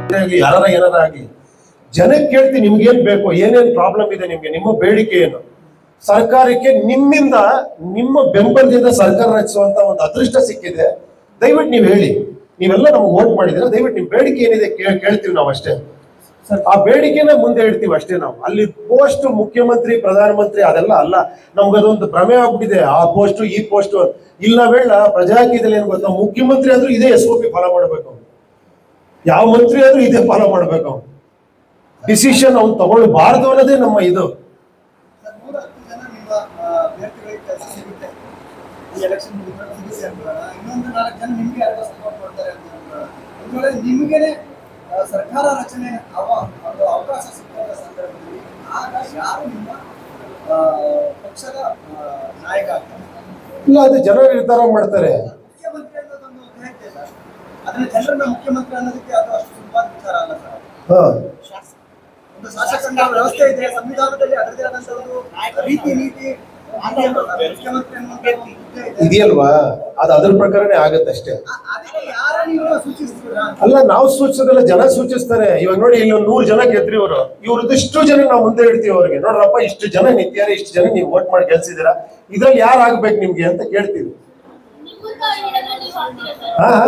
ಆಗ್ಲಿ ಯಾರ ಏನಾರ ಆಗ್ಲಿ ಜನಕ್ಕೆ ಕೇಳ್ತೀನಿ ನಿಮ್ಗೆ ಏನ್ ಬೇಕು ಏನೇನ್ ಪ್ರಾಬ್ಲಮ್ ಇದೆ ನಿಮ್ಗೆ ನಿಮ್ಮ ಬೇಡಿಕೆ ಏನು ಸರ್ಕಾರಕ್ಕೆ ನಿಮ್ಮಿಂದ ನಿಮ್ಮ ಬೆಂಬಲದಿಂದ ಸರ್ಕಾರ ರಚಿಸುವಂತ ಒಂದು ಅದೃಷ್ಟ ಸಿಕ್ಕಿದೆ ದಯವಿಟ್ಟು ನೀವು ಹೇಳಿ ನೀವೆಲ್ಲ ನಮ್ಗೆ ವೋಟ್ ಮಾಡಿದ್ರೆ ದಯವಿಟ್ಟು ನಿಮ್ ಬೇಡಿಕೆ ಏನಿದೆ ಕೇ- ಕೇಳ್ತೀವಿ ನಾವು ಅಷ್ಟೇ ಆ ಬೇಡಿಕೆನ ಮುಂದೆ ಇಡ್ತೀವಿ ಅಷ್ಟೇ ನಾವು ಅಲ್ಲಿ ಪೋಸ್ಟ್ ಮುಖ್ಯಮಂತ್ರಿ ಪ್ರಧಾನಮಂತ್ರಿ ಅದೆಲ್ಲ ಅಲ್ಲ ನಮ್ಗದೊಂದು ಭ್ರಮೆ ಆಗ್ಬಿಟ್ಟಿದೆ ಆ ಪೋಸ್ಟ್ ಈ ಪೋಸ್ಟ್ ಇಲ್ಲ ಬೇಡ ಪ್ರಜಾಕೀಯದಲ್ಲಿ ಏನ್ ಗೊತ್ತಾ ಮುಖ್ಯಮಂತ್ರಿ ಆದ್ರೂ ಇದೇ ಎಸ್ ಒ ಪಿ ಫಾಲೋ ಮಾಡ್ಬೇಕು ಅವ್ನು. ಯಾವ ಮಂತ್ರಿ ಆದ್ರೂ ಇದೇ ಫಾಲೋ ಮಾಡ್ಬೇಕು ಅವ್ನು ಡಿಸಿಷನ್ ಅವ್ನು ತಗೊಳ್ಬಾರ್ದು ಅನ್ನೋದೇ ನಮ್ಮ ಇದು ಸರ್, ನೂರ ಹತ್ತು ಜನ ನಿಮ್ಮ ಆ, ಅಭ್ಯರ್ಥಿಗಳಿಗೆ ಕೆಲಸ ಸಿಗುತ್ತೆ ಈ ಎಲೆಕ್ಷನ್ ಮುಗಿದ್ರೆ ಮುಗಿಸಿ ಅಂದ್ರಲ್ಲ. ಇನ್ನೊಂದು ನಾಲ್ಕು ಜನ ನಿಮ್ಗೆ ಯಾರು ಸಪೋರ್ಟ್ ಮಾಡ್ತಾರೆ ಅಂತ ಅಂದ್ರಲ್ಲ. ಒಂದ್ ವೇಳೆ ನಿಮ್ಗೇನೆ ಆ, ಸರ್ಕಾರ ರಚನೆ ಅವ ಒಂದು ಅವಕಾಶ ಸಿಕ್ಕಂತ ಸಂದರ್ಭದಲ್ಲಿ ಆಗ ಯಾರು ನಿಮ್ಮ ಆ, ಪಕ್ಷದ ಆ, ನಾಯಕ ಆಗ್ತಾರೆ ಇಲ್ಲ ಅದು ಜನ ನಿರ್ಧಾರ ಮಾಡ್ತಾರೆ ಮುಖ್ಯಮಂತ್ರಿ ಅನ್ನೋದೊಂದು ಹೇಳ್ತೆ ಸರ್ ಅದನ್ನ ಜನರನ್ನ ಮುಖ್ಯಮಂತ್ರಿ ಅನ್ನೋದಕ್ಕೆ ಅದು ಅಷ್ಟು ಸುಲಭವಾದ ವಿಚಾರ ಅಲ್ಲ ಸರ್ ಹಾ ಒಂದು ಶಾಸಕಾಂಗ ವ್ಯವಸ್ಥೆ ಇದೆ ಸಂವಿಧಾನದಲ್ಲಿ ಅದರದೇ ಆದಂತ ಒಂದು ರೀತಿ ನೀತಿ ಇದೆಯಲ್ವಾ ಸರ್? ಮುಖ್ಯಮಂತ್ರಿ ಅನ್ನುವಂತ ಒಂದು ಹುದ್ದೆ ಇದೆ. ಇದೆಯಲ್ವಾ ಅದು ಅದ್ರ ಪ್ರಕಾರನೇ ಆಗತ್ತಷ್ಟೇ ಅ- ಅದಕ್ಕೆ ಯಾರ ನೀವು ಸೂಚಿಸ್ತೀರಾ ಅಲ್ಲ ನಾವು ಸೂಚಿಸೋದಲ್ಲ ಜನ ಸೂಚಿಸ್ತಾರೆ ಇವಾಗ ನೋಡಿ ಇಲ್ಲಿ ಒಂದು ನೂರು ಜನ ಗೆದ್ರಿ ಇವರು ಇವ್ರದ್ದು ಇಷ್ಟು ಜನ ನಾವು ಮುಂದೆ ಇಡ್ತೀವಿ ಅವ್ರಿಗೆ ನೋಡ್ರಪ್ಪ ಇಷ್ಟು ಜನ ನಿಂತಿದ್ದಾರೆ ಇಷ್ಟು ಜನ ನೀವು ವೋಟ್ ಮಾಡಿ ಗೆಲ್ಸಿದ್ದೀರಾ ಇದ್ರಲ್ಲಿ ಯಾರು ಆಗ್ಬೇಕು ನಿಮ್ಗೆ ಅಂತ ಕೇಳ್ತೀವಿ ನಿಮ್ಮನ್ನ ಹೇಳಿದ್ರೆ ನೀವು ಆಗ್ತೀರಾ ಸರ್ ಹಾ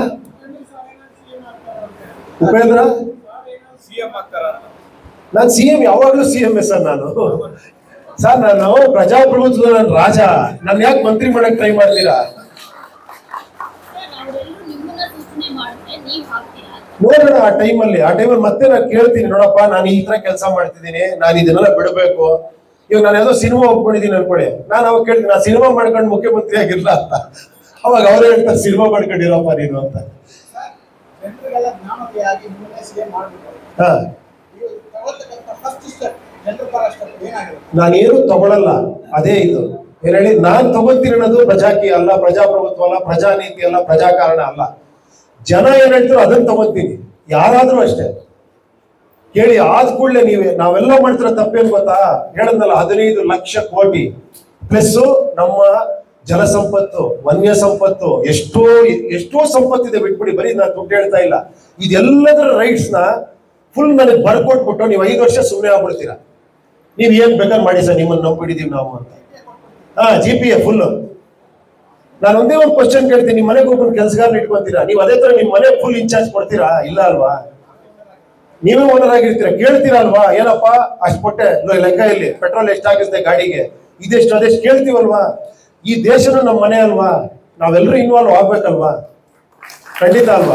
ಉಪೇಂದ್ರ ಸಿಎಂ ಆಗ್ತಾರ ನಾನು ಸಿ ಎಂ ಯಾವಾಗ್ಲೂ ಸಿ ಎಂ ಸರ್ ನಾನು ಸರ್ ನಾನು ಪ್ರಜಾಪ್ರಭುತ್ವದ ನಾನು ರಾಜ ನಾನು ಯಾಕೆ ಮಂತ್ರಿ ಮಾಡಕ್ ಟ್ರೈ ಮಾಡ್ತೀರಾ ಸರ್ ಅವರೆಲ್ಲರೂ ನಿಮ್ಮನ್ನ ಸೂಚನೆ ಮಾಡಿದ್ರೆ ನೀವು ಹಾಕ್ತೀರಾ ಅಂತ. ನೋಡೋಣ ಆ ಟೈಮಲ್ಲಿ ಆ ಟೈಮಲ್ಲಿ ಮತ್ತೆ ನಾನು ಕೇಳ್ತೀನಿ ನೋಡಪ್ಪ ನಾನು ಈ ತರ ಕೆಲಸ ಮಾಡ್ತಿದ್ದೀನಿ ನಾನು ಇದನ್ನೆಲ್ಲ ಬಿಡಬೇಕು ಇವಾಗ ನಾನು ಯಾವುದೋ ಸಿನಿಮಾ ಒಪ್ಕೊಂಡಿದ್ದೀನಿ ಅನ್ಕೊಳ್ಳಿ ನಾನು ಅವಾಗ ಕೇಳ್ತೀನಿ ಆ ಸಿನಿಮಾ ಮಾಡ್ಕೊಂಡು ಮುಖ್ಯಮಂತ್ರಿ ಆಗಿರ್ಲ ಅಂತ ಅವಾಗ ಅವರೇ ಹೇಳ್ತಾರೆ ಸಿನಿಮಾ ಮಾಡ್ಕೊಂಡಿರಪ್ಪ ನೀನು ಅಂತ ಜನರಿಗೆಲ್ಲ ಜ್ಞಾನೋದಯ ಆಗಿ ನಿಮ್ಮನ್ನೇ ಸಿಎಂ ಮಾಡ್ಬೇಕು ಹಾ ನೀವು ತಗೊಳ್ತಕ್ಕಂಥ ಫಸ್ಟ್ ಸ್ಟೆಪ್ ಜನರ ಪರ ಸ್ಟೆಪ್ ಏನಾಗಿರುತ್ತೆ ನಾನೇನು ತಗೊಳಲ್ಲ ಅದೇ ಇದು ಏನ್ ಹೇಳಿ ನಾನ್ ತಗೋತೀನಿ ಅನ್ನೋದು ಪ್ರಜಾಕೀಯ ಅಲ್ಲ ಪ್ರಜಾಪ್ರಭುತ್ವ ಅಲ್ಲ ಪ್ರಜಾನೀತಿ ಅಲ್ಲ ಪ್ರಜಾಕಾರಣ ಅಲ್ಲ ಜನ ಏನ್ ಹೇಳ್ತಾರೋ ಅದನ್ನ ತಗೋತೀನಿ ಯಾರಾದ್ರೂ ಅಷ್ಟೇ ಕೇಳಿ ಆದ ಕೂಡಲೇ ನೀವೇ ನಾವೆಲ್ಲ ಮಾಡ್ತಿರೋ ತಪ್ಪೇನ್ ಗೊತ್ತಾ ಹೇಳದ್ನಲ್ಲ ಹದಿನೈದು ಲಕ್ಷ ಕೋಟಿ ಪ್ಲಸ್ ನಮ್ಮ ಜಲ ಸಂಪತ್ತು ವನ್ಯ ಸಂಪತ್ತು ಎಷ್ಟೋ ಎಷ್ಟೋ ಸಂಪತ್ತಿದೆ ಬಿಟ್ಬಿಡಿ ಬರೀ ನಾನು ದುಡ್ಡು ಹೇಳ್ತಾ ಇಲ್ಲ ಇದೆಲ್ಲದರ ರೈಟ್ಸ್ ನ ಫುಲ್ ನನಗೆ ಬರ್ಕೊಟ್ಬಿಟ್ಟು ನೀವು ಐದು ವರ್ಷ ಸುಮ್ಮನೆ ಆಗ್ಬಿಡ್ತೀರಾ ನೀವ್ ಏನ್ ಬೇಕಾದ್ರೆ ಮಾಡಿ ಸರ್ ನಿಮ್ಮನ್ನ ನಂಬಿಡಿದೀವಿ ನಾವು ಅಂತ ಹಾ ಜಿ ಪಿ ಎ ಫುಲ್ ನಾನು ಒಂದೇ ಒಂದು ಕ್ವಶನ್ ಕೇಳ್ತೀನಿ ನಿಮ್ಮ ಮನೆಗೆ ಒಬ್ಬರು ಕೆಲಸಗಾರ ಇಟ್ಕೊಂತೀರಾ ನೀವು ಅದೇ ತರ ನಿಮ್ಮ ಮನೆ ಫುಲ್ ಇನ್ಚಾರ್ಜ್ ಕೊಡ್ತೀರಾ ಇಲ್ಲ ಅಲ್ವಾ ನೀವೇ ಓನರ್ ಆಗಿರ್ತೀರಾ ಕೇಳ್ತೀರಾ ಅಲ್ವಾ ಏನಪ್ಪ ಅಷ್ಟು ಕೊಟ್ಟೆ ಲೊ- ಲೆಕ್ಕ ಇಲ್ಲಿ ಪೆಟ್ರೋಲ್ ಎಷ್ಟಾಗುತ್ತೆ ಗಾಡಿಗೆ ಇದೆಷ್ಟು ಅದೆಷ್ಟು ಕೇಳ್ತೀವಲ್ವಾ ಈ ದೇಶನೂ ನಮ್ಮ ಮನೆ ಅಲ್ವಾ ನಾವೆಲ್ಲರೂ ಇನ್ವಾಲ್ವ್ ಆಗ್ಬೇಕಲ್ವಾ ಖಂಡಿತ ಅಲ್ವಾ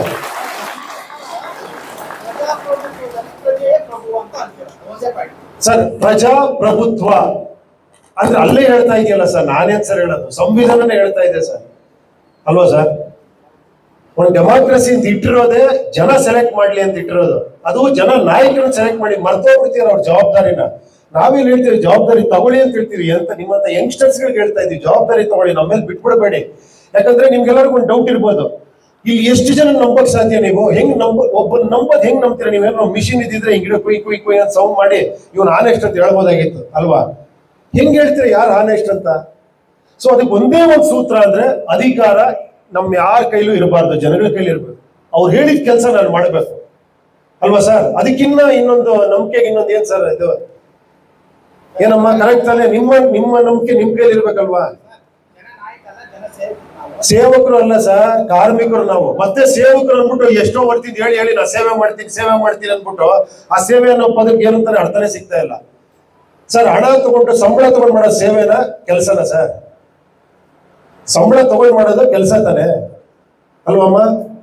ಪ್ರಜಾಪ್ರಭುತ್ವದಲ್ಲಿ ಪ್ರಜೆಯೇ ಪ್ರಭು ಅಂತ ಅಂತೀರ ಒಂದೇ ಪಾಯಿಂಟ್ ಸರ್ ಪ್ರಜಾಪ್ರಭುತ್ವ ಅಂದ್ರೆ ಅಲ್ಲೇ ಹೇಳ್ತಾ ಇದೆಯಲ್ಲ ಸರ್ ನಾನೇನ್ ಸರ್ ಹೇಳೋದು ಸಂವಿಧಾನನೇ ಹೇಳ್ತಾ ಇದೆ ಸರ್ ಅಲ್ವಾ ಸರ್ ಒಂದು ಡೆಮಾಕ್ರಸಿ ಅಂತ ಇಟ್ಟಿರೋದೇ ಜನ ಸೆಲೆಕ್ಟ್ ಮಾಡ್ಲಿ ಅಂತ ಇಟ್ಟಿರೋದು ಅದು ಜನ ನಾಯಕರನ್ನ ಸೆಲೆಕ್ಟ್ ಮಾಡಿ ಮರ್ತೋಗ್ಬಿಡ್ತೀರ ಅವ್ರ ಜವಾಬ್ದಾರಿನ ನಾವೇನ್ ಹೇಳ್ತೀವಿ ಜವಾಬ್ದಾರಿ ತಗೊಳ್ಳಿ ಅಂತ ಹೇಳ್ತೀವಿ ಅಂತ ನಿಮ್ಮಂತ ಯಂಗ್ಸ್ಟರ್ಸ್ ಗಳಿಗೆ ಹೇಳ್ತಾ ಇದೀವಿ ಜವಾಬ್ದಾರಿ ತಗೊಳ್ಳಿ ನಮ್ಮ ಮೇಲೆ ಬಿಟ್ಬಿಡಬೇಡಿ ಯಾಕಂದ್ರೆ ನಿಮ್ಗೆಲ್ಲರಿಗೂ ಒಂದು ಡೌಟ್ ಇರ್ಬೋದು ಇಲ್ಲಿ ಎಷ್ಟು ಜನ ನಂಬಕ್ ಸಾಧ್ಯ ನೀವು ಹೆಂಗ್ ನಂಬ ಒಬ್ಬ ನಂಬದ್ ಹೆಂಗ್ ನಂಬ್ತೀರಾ ನೀವೇನೋ ಮಿಷಿನ್ ಇದ್ದಿದ್ರೆ ಹಿಂಗಿಡ ಕುಯ್ ಕುಯ್ ಕುಯ್ ಅಂತ ಸೌಂಡ್ ಮಾಡಿ ಇವ್ನು ಆನೆಸ್ಟ್ ಅಂತ ಹೇಳ್ಬೋದಾಗಿತ್ತು ಅಲ್ವಾ ಹೆಂಗ್ ಹೇಳ್ತೀರಾ ಯಾರು ಆನೆಸ್ಟ್ ಅಂತ ಸೊ ಅದಕ್ಕೆ ಒಂದೇ ಒಂದು ಸೂತ್ರ ಅಂದ್ರೆ ಅಧಿಕಾರ ನಮ್ಮ ಯಾರ ಕೈಲೂ ಇರಬಾರ್ದು ಜನಗಳ ಕೈಲಿ ಇರ್ಬೇಕು ಅವ್ರು ಹೇಳಿದ ಕೆಲಸ ನಾನು ಮಾಡಬೇಕು ಅಲ್ವಾ ಸರ್ ಅದಕ್ಕಿನ್ನ ಇನ್ನೊಂದು ನಂಬಿಕೆಗೆ ಇನ್ನೊಂದು ಏನ್ ಸರ್ ಇದು ಏನಮ್ಮ ಕರೆಕ್ಟ್ ತಾನೆ ನಿಮ್ಮ ನಿಮ್ಮ ನಂಬಿಕೆ ನಿಮ್ ಕೈಲಿ ಇರ್ಬೇಕಲ್ವಾ ಜನ ನಾಯಕ ಅಲ್ಲ ಜನ ಸೇವಕರು ನಾವು ಸೇವಕರು ಅಲ್ಲ ಸರ್ ಕಾರ್ಮಿಕರು ನಾವು ಮತ್ತೆ ಸೇವಕರು ಅಂದ್ಬಿಟ್ಟು ಎಷ್ಟೋ ವರ್ತಿದ್ ಹೇಳಿ ಹೇಳಿ ನಾ ಸೇವೆ ಮಾಡ್ತೀನಿ ಸೇವೆ ಮಾಡ್ತೀನಿ ಅಂದ್ಬಿಟ್ಟು ಆ ಸೇವೆ ಅನ್ನೋ ಪದಕ್ಕೆ ಏನು ಅಂತಾನೆ ಅರ್ಥನೇ ಸಿಗ್ತಾ ಇಲ್ಲ ಸರ್ ಹಣ ತಗೊಂಡು ಸಂಬಳ ತಗೊಂಡು ಮಾಡೋ ಸೇವೆನ ಕೆಲಸನ ಸರ್ ಸಂಬಳ ತಗೊಂಡು ಮಾಡೋದು ಕೆಲಸ ತಾನೆ ಅಲ್ವಮ್ಮ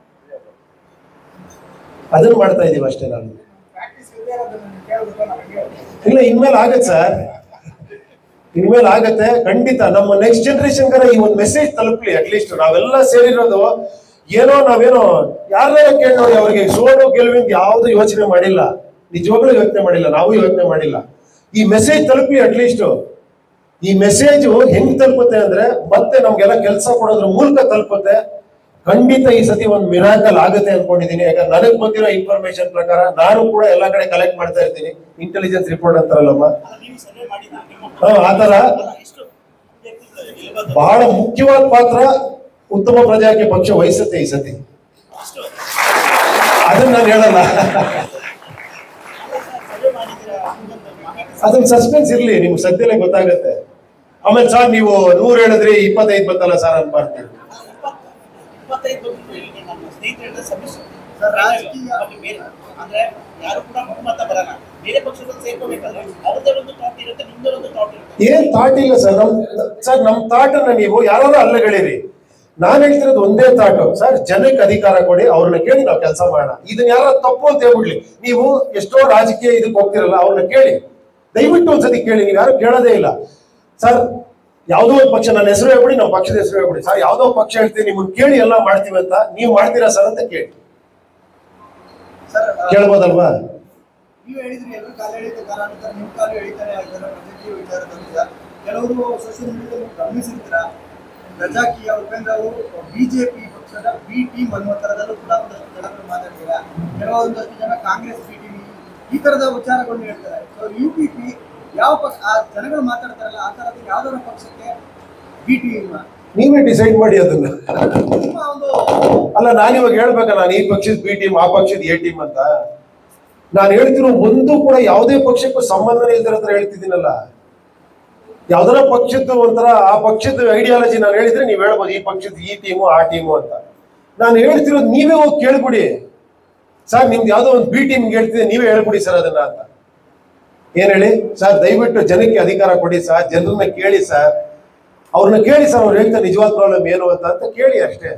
ಅದನ್ನ ಮಾಡ್ತಾ ಇದೀವಿ ಅಷ್ಟೇ ನಾನು ಪ್ರಾಕ್ಟೀಸ್ ಇಲ್ಲದೆ ಇರೋದನ್ನ ನೀವು ಕೇಳಿದ್ರೆ ನಾವು ಹಂಗೆ ಹೇಳ್ತೀವಿ. ಇಲ್ಲ ಇನ್ಮೇಲೆ ಆಗತ್ತೆ ಸರ್ ಇನ್ಮೇಲೆ ಆಗತ್ತೆ ಖಂಡಿತ ನಮ್ಮ ನೆಕ್ಸ್ಟ್ ಜನರೇಷನ್ಗಾರ ಈ ಒಂದು ಮೆಸೇಜ್ ತಲುಪ್ಲಿ ಅಟ್ಲೀಸ್ಟ್ ನಾವೆಲ್ಲ ಸೇರಿರೋದು ಏನೋ ನಾವೇನೋ ಯಾರನ್ನ ಕೇಳಿ ನೋಡಿ ಅವ್ರಿಗೆ ಸೋಲು ಗೆಲುವಿಂದ ಯಾವ್ದು ಯೋಚನೆ ಮಾಡಿಲ್ಲ ನಿಜವಾಗ್ಲೂ ಯೋಚನೆ ಮಾಡಿಲ್ಲ ನಾವು ಯೋಚನೆ ಮಾಡಿಲ್ಲ ಈ ಮೆಸೇಜ್ ತಲುಪ್ಲಿ ಅಟ್ಲೀಸ್ಟ್ ಈ ಮೆಸೇಜ್ ಹೆಂಗ್ ತಲುಪುತ್ತೆ ಅಂದ್ರೆ ಮತ್ತೆ ನಮ್ಗೆಲ್ಲ ಕೆಲಸ ಕೊಡೋದ್ರ ಮೂಲಕ ತಲುಪುತ್ತೆ ಖಂಡಿತ ಈ ಸತಿ ಒಂದು ಮಿರಾಕಲ್ ಆಗುತ್ತೆ ಅನ್ಕೊಂಡಿದೀನಿ ಯಾಕಂದ್ರೆ ನನಗ್ ಬಂದಿರೋ ಇನ್ಫಾರ್ಮೇಶನ್ ಪ್ರಕಾರ ನಾನು ಕೂಡ ಎಲ್ಲಾ ಕಡೆ ಕಲೆಕ್ಟ್ ಮಾಡ್ತಾ ಇರ್ತೀನಿ ಇಂಟೆಲಿಜೆನ್ಸ್ ರಿಪೋರ್ಟ್ ಅಂತಾರಲ್ಲಮ್ಮ ಅಲ್ಲ, ನೀವು ಸರ್ವೆ ಮಾಡಿದ ನಿಮ್ಮ ಹಾ, ಆತರ ಅಲ್ಲ, ಎಷ್ಟು ವ್ಯಕ್ತಿಗಳು ಇರ್ಬೋದು? ಬಹಳ ಮುಖ್ಯವಾದ ಪಾತ್ರ ಉತ್ತಮ ಪ್ರಜಾಕೀಯ ಪಕ್ಷ ವಹಿಸುತ್ತೆ ಈ ಸತಿ ಅಷ್ಟು ಅದನ್ನ ನಾನು ಹೇಳಲ್ಲ ಅದನ್ನ ಸಸ್ಪೆನ್ಸ್ ಇರ್ಲಿ ನಿಮ್ಗೆ ಸದ್ಯನೇ ಗೊತ್ತಾಗುತ್ತೆ ಆಮೇಲೆ ಸರ್ ನೀವು ನೂರು ಹೇಳಿದ್ರಿ ಇಪ್ಪತ್ತೈದು ಬಂತಲ್ಲ ಸರ್ ಅನ್ಬಾರ್ದು ಇಪ್ಪತ್ತೈದು ಬಂದಿದ್ದು ಈಗ ನಮ್ಮ ಸ್ನೇಹಿತರೆಲ್ಲ ಸಬ್ಮಿಷನ್ ಸರ್, ರಾಜಕೀಯ- ಬೇರೆ ಅಂದ್ರೆ ಯಾರು ಕೂಡ ಬಹುಮತ ಬರಲ್ಲ ಬೇರೆ ಪಕ್ಷದಲ್ಲಿ ಸೇರ್ಕೋಬೇಕಾದ್ರೆ ಅವ್ರದ್ದೇ ಒಂದು ಥಾಟ್ ಇರುತ್ತೆ ನಿಮ್ದೇ ಒಂದು ಥಾಟ್ ಇರುತ್ತೆ ಏನ್ ಥಾಟ್ ಇಲ್ಲ ಸರ್ ನಮ್ ಸರ್ ನಮ್ ಥಾಟ್ ಅನ್ನ ನೀವು ಯಾರು ಅಲ್ಲಗಳಿರಿ ನಾನ್ ಹೇಳ್ತಿರೋದು ಒಂದೇ ಥಾಟ್ ಸರ್ ಜನಕ್ಕೆ ಅಧಿಕಾರ ಕೊಡಿ ಅವ್ರನ್ನ ಕೇಳಿ ನಾವು ಕೆಲಸ ಮಾಡೋಣ ಇದನ್ನ ಯಾರ ತಪ್ಪು ಅಂತ ಹೇಳ್ಬಿಡ್ಲಿ ನೀವು ಎಷ್ಟೋ ರಾಜಕೀಯ ಇದಕ್ಕೆ ಹೋಗ್ತಿರಲ್ಲ ಅವ್ರನ್ನ ಕೇಳಿ ದಯವಿಟ್ಟು ಒಂದ್ಸತಿ ಕೇಳಿ ನೀವು ಯಾರು ಕೇಳೋದೇ ಇಲ್ಲ ಸರ್ ಯಾವುದೋ ಒಂದು ಪಕ್ಷ ನನ್ನ ಹೆಸರು ಹೇಳ್ಬಿಡಿ ನಾವು ಪಕ್ಷದ ಹೆಸರು ಹೇಳ್ಬಿಡಿ ಸರ್ ಯಾವುದೋ ಪಕ್ಷ ಹೇಳ್ತೀವಿ ನಿಮ್ಮನ್ನ ಕೇಳಿ ಎಲ್ಲ ಮಾಡ್ತೀವಿ ಅಂತ ನೀವು ಮಾಡ್ತೀರಾ ಸರ್ ಅಂತ ಕೇಳಿ ಸರ್ ಆ, ಕೇಳ್ಬೋದಲ್ವಾ ನೀವು ಹೇಳಿದ್ರಿ ಎಲ್ಲರೂ ಕಾಲು ಎಳಿತ ಕಾಲಾಂತರ ನಿಮ್ಮ ಕಾಲು ಎಳಿತಾನೆ ಆಗಿದ್ದಾರೆ ರಾಜಕೀಯ ವಿಚಾರದಲ್ಲಿ ಸರ್. ಕೆಲವರು ಸೋಷಿಯಲ್ ಮೀಡಿಯಾದಲ್ಲಿ ಗಮನಿಸಿರ್ತೀರ ಪ್ರಜಾಕೀಯ ಉಪೇಂದ್ರ ಅವರು ಬಿಜೆಪಿ ಪಕ್ಷದ ಬಿ ಟೀಮ್ ಅನ್ನುವ ಥರದಲ್ಲೂ ಕೂಡ ಒಂದಷ್ಟು ಜನಗಳು ಮಾತಾಡ್ತೀರಾ ಕೆಲವೊಂದಷ್ಟು ಜನ ಕಾಂಗ್ರೆಸ್ ಬಿ ಟೀಮ್ ಈ ಥರದ ವಿಚಾರಗಳನ್ನ ಹೇಳ್ತಾರೆ ಸೊ ಯು ಪಿ ಪಿ ಯಾವ ಪಕ್ಷ ಆ ಜನಗಳು ಮಾತಾಡ್ತಾರಲ್ಲ ಆ ಥರದ್ದು ಯಾವ್ದಾದ್ರು ಪಕ್ಷಕ್ಕೆ ಬಿ ಟೀಮ್ ನೀವೇ ಡಿಸೈಡ್ ಮಾಡಿ ಅದನ್ನ ನಿಮ್ಮ ಒಂದು ಅಲ್ಲ ನಾನು ಇವಾಗ ಹೇಳ್ಬೇಕಾ ನಾನು ಈ ಪಕ್ಷದ ಬಿ ಟೀಮ್ ಆ ಪಕ್ಷದ ಎ ಟೀಮ್ ಅಂತ ನಾನು ಹೇಳ್ತಿರೋ ಒಂದು ಕೂಡ ಯಾವುದೇ ಪಕ್ಷಕ್ಕೂ ಸಂಬಂಧನೇ ಇಲ್ದಿರ ಹತ್ರ ಹೇಳ್ತಿದ್ದೀನಲ್ಲ ಯಾವ್ದಾರ ಪಕ್ಷದ ಒಂಥರ ಆ ಪಕ್ಷದ ಐಡಿಯಾಲಜಿ ನಾನು ಹೇಳಿದ್ರೆ ನೀವು ಹೇಳ್ಬೋದು ಈ ಪಕ್ಷದ ಈ ಟೀಮು ಆ ಟೀಮು ಅಂತ ನಾನು ಹೇಳ್ತಿರೋದು ನೀವೇ ಹೋಗಿ ಕೇಳ್ಬಿಡಿ ಸರ್ ನಿಮ್ದು ಯಾವ್ದೋ ಒಂದು ಬಿ ಟೀಮ್ ಹೇಳ್ತಿದೆ ನೀವೇ ಹೇಳ್ಬಿಡಿ ಸರ್ ಅದನ್ನ ಅಂತ ಏನ್ ಹೇಳಿ ಸರ್ ದಯವಿಟ್ಟು ಜನಕ್ಕೆ ಅಧಿಕಾರ ಕೊಡಿ ಸರ್ ಜನರನ್ನ ಕೇಳಿ ಸರ್ ಅವ್ರನ್ನ ಕೇಳಿ ಸರ್ ಅವ್ರು ಹೇಳ್ತಾರೆ ನಿಜವಾದ ಪ್ರಾಬ್ಲಮ್ ಏನು ಅಂತ ಅಂತ ಕೇಳಿ ಅಷ್ಟೇ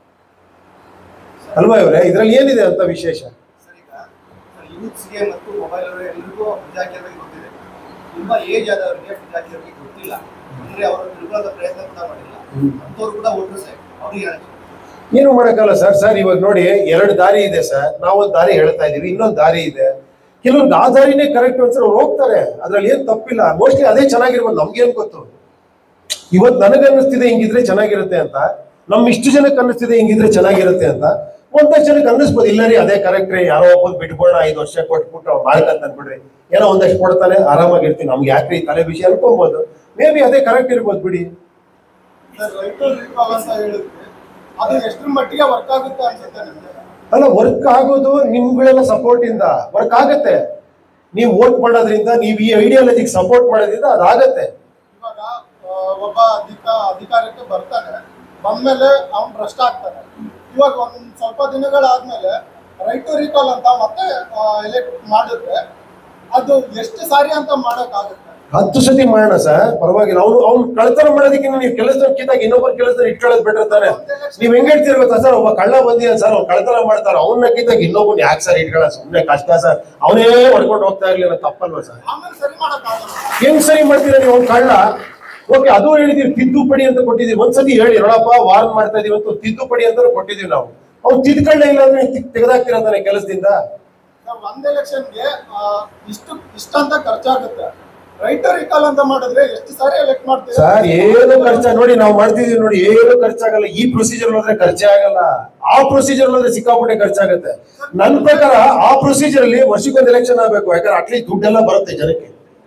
ಅಲ್ವಾ ಇವರೇ ಇದ್ರಲ್ಲಿ ಏನಿದೆ ಅಂತ ವಿಶೇಷ ಸರ್ ಈಗ ಯೂತ್ಸ್ಗೆ ಮತ್ತು ಮೊಬೈಲ್ ಎಲ್ಲರಿಗೂ ಪ್ರಜಾಕೀಯ ಬಗ್ಗೆ ಗೊತ್ತಿದೆ ತುಂಬಾ ಏಜ್ ಆದವರಿಗೆ ಪ್ರಜಾಕೀಯ ಬಗ್ಗೆ ಗೊತ್ತಿಲ್ಲ ಅಂದ್ರೆ ಅವರು ತಿಳ್ಕೊಳ್ಳೋದ ಪ್ರಯತ್ನ ಕೂಡ ಮಾಡಿಲ್ಲ ಅಂಥವ್ರು ಕೂಡ ವೋಟರ್ಸ್ ಅವ್ರಿಗೆ ಹೇಳಿ ಏನು ಮಾಡಕ್ಕಲ್ಲ ಸರ್ ಸರ್ ಇವಾಗ ನೋಡಿ ಎರಡು ದಾರಿ ಇದೆ ಸರ್ ನಾವೊಂದು ದಾರಿ ಹೇಳ್ತಾ ಇದೀವಿ ಇನ್ನೊಂದು ದಾರಿ ಇದೆ ಕೆಲವ್ರಿಗೆ ಆ ದಾರಿನೇ ಕರೆಕ್ಟ್ ಅನ್ಸರ್ ಅವ್ರು ಹೋಗ್ತಾರೆ ಅದ್ರಲ್ಲಿ ಏನ್ ತಪ್ಪಿಲ್ಲ ಮೋಸ್ಟ್ಲಿ ಅದೇ ಚೆನ್ನಾಗಿರ್ಬೋದು ನಮ್ಗೇನ್ ಗೊತ್ತು ಇವತ್ತು ನನಗನ್ನಿಸ್ತಿದೆ ಹಿಂಗಿದ್ರೆ ಚೆನ್ನಾಗಿರುತ್ತೆ ಅಂತ ನಮ್ ಇಷ್ಟು ಜನಕ್ಕೆ ಅನ್ನಿಸ್ತಿದೆ ಹಿಂಗಿದ್ರೆ ಚೆನ್ನಾಗಿರುತ್ತೆ ಅಂತ ಒಂದಷ್ಟು ಜನಕ್ಕೆ ಅನ್ನಿಸ್ಬೋದು ಇಲ್ಲ ರೀ ಅದೇ ಕರೆಕ್ಟ್ ರೀ ಯಾರೋ ಒಬ್ಬನ್ ಬಿಟ್ಬೋಣ ಐದು ವರ್ಷ ಕೊಟ್ಬಿಟ್ಟು ಅವ್ನು ಮಾಡ್ಕಂತ ಅನ್ಬಿಡ್ರಿ ಏನೋ ಒಂದಷ್ಟು ಕೊಡ್ತಾನೆ ಆರಾಮಾಗಿರ್ತೀನಿ ನಮ್ಗೆ ಯಾಕ್ರಿ ಈ ತಲೆ ಬಿಸಿ ಅನ್ಕೊಬೋದು ಮೇ ಬಿ ಅದೇ ಕರೆಕ್ಟ್ ಇರ್ಬೋದು ಬಿಡಿ ಸರ್ ರೈತರು ರಿಕಾಲ್ ಅಂತ ಹೇಳಿದ್ರೆ ಅದು ಎಷ್ಟರ ಮಟ್ಟಿಗೆ ವರ್ಕ್ ಆಗುತ್ತೆ ಅನ್ಸುತ್ತೆ ನಿಮಗೆ ಅಲ್ಲ ವರ್ಕ್ ಆಗೋದು ನಿಮ್ಗಳೆಲ್ಲ ಸಪೋರ್ಟ್ ಇಂದ ವರ್ಕ್ ಆಗತ್ತೆ ನೀವು ವೋಟ್ ಮಾಡೋದ್ರಿಂದ ನೀವು ಈ ಐಡಿಯಾಲಜಿಗೆ ಸಪೋರ್ಟ್ ಮಾಡೋದ್ರಿಂದ ಅದಾಗತ್ತೆ ಇವಾಗ ಆ, ಒಬ್ಬ ಅಧಿಕ ಅಧಿಕಾರಕ್ಕೆ ಬರ್ತಾನೆ ಬಂದ್ಮೇಲೆ ಅವ್ನು ಭ್ರಷ್ಟ ಆಗ್ತಾನೆ ಇವಾಗ ಒಂದ್ ಸ್ವಲ್ಪ ದಿನಗಳಾದ್ಮೇಲೆ ರೈಟ್ ಟು ರೀಕಾಲ್ ಅಂತ ಮತ್ತೆ ಎಲೆಕ್ಟ್ ಮಾಡಿದ್ರೆ ಅದು ಎಷ್ಟು ಸಾರಿ ಅಂತ ಮಾಡೋಕ್ಕಾಗುತ್ತೆ ಹತ್ತು ಸತಿ ಮಾಡೋಣ ಸರ್ ಪರವಾಗಿಲ್ಲ ಅವ್ನು ಅವ್ನು ಕಳ್ತನ ಮಾಡೋದಕ್ಕಿಂತ ನೀವು ಕೆಲಸದ ಕಿತ್ತಾಗ ಇನ್ನೊಬ್ಬರ ಕೆಲಸದ ಇಟ್ಕೊಳ್ಳೋದು ಬೆಟರ್ ತಾನೆ ನೀವ್ ಹೆಂಗ್ ಹೇಳ್ತೀರ ಗೊತ್ತಾ ಸರ್ ಒಬ್ಬ ಕಳ್ಳ ಬಂದಿಯ ಸರ್ ಅವ್ನು ಕಳ್ತನ ಮಾಡ್ತಾರೆ ಅವನ್ನ ಕಿತ್ತಾಗ ಇನ್ನೊಬ್ಬನ ಯಾಕೆ ಸರ್ ಇಟ್ಕೊಳ್ಳೋ ಸುಮ್ಮನೆ ಕಷ್ಟ ಸರ್ ಅವನೇ ಹೊಡ್ಕೊಂಡು ಹೋಗ್ತಾ ಇರ್ಲಿ ಅನ್ನೋ ತಪ್ಪಲ್ವಾ ಸರ್ ಆಮೇಲೆ ಸರಿ ಮಾಡೋಕ್ಕಾಗಲ್ಲ ಹೆಂಗ್ ಸರಿ ಮಾಡ್ತೀರಾ ನೀವು ಅವ್ನು ಕಳ್ಳ ಓಕೆ ಅದು ಹೇಳಿದೀವಿ ತಿದ್ದುಪಡಿ ಅಂತ ಕೊಟ್ಟಿದೀವಿ ಒಂದ್ಸತಿ ಹೇಳಿ ನೋಡಪ್ಪ ವಾರ್ನ್ ಮಾಡ್ತಾ ಇದೀವಿ ಅಂತ ತಿದ್ದುಪಡಿ ಅಂತ ಕೊಟ್ಟಿದೀವಿ ನಾವು ಅವ್ನು ತಿದ್ಕೊಳ್ಳೇ ಇಲ್ಲ ಅಂದ್ರೆ ತೆಗೆದಾಕ್ತಿರ ತಾನೆ ಕೆಲಸದಿಂದ ನಾವು ಒಂದ್ ಎಲೆಕ್ಷನ್ಗೆ ಇಷ್ಟು ಇಷ್ಟಂತ ಖರ್ಚಾಗುತ್ತೆ ರೈಟ್ ಟು ರೀಕಾಲ್ ಅಂತ ಮಾಡಿದ್ರೆ ಎಷ್ಟು ಸಾರಿ ಎಲೆಕ್ಟ್ ಮಾಡ್ತೀರಾ ಸರ್ ಏನು ಖರ್ಚ ನೋಡಿ ನಾವು ಮಾಡ್ತಿದೀವಿ ನೋಡಿ ಏನು ಖರ್ಚಾಗಲ್ಲ ಈ ಪ್ರೊಸೀಜರ್ ಹೋದ್ರೆ ಖರ್ಚೇ ಆಗಲ್ಲ ಆ ಪ್ರೊಸೀಜರ್ ಹೋದ್ರೆ ಸಿಕ್ಕಾಪಟ್ಟೆ ಖರ್ಚಾಗುತ್ತೆ ನನ್ನ ಪ್ರಕಾರ ಆ ಪ್ರೊಸೀಜರ್ ಅಲ್ಲಿ ವರ್ಷಕ್ಕೊಂದು ಎಲೆಕ್ಷನ್ ಆಗ್ಬೇಕು ಯಾಕಂದ್ರೆ ಅಟ್ಲೀಸ್ಟ್ ದುಡ್ಡೆಲ್ಲ ಬರುತ್ತೆ ಜನಕ್ಕೆ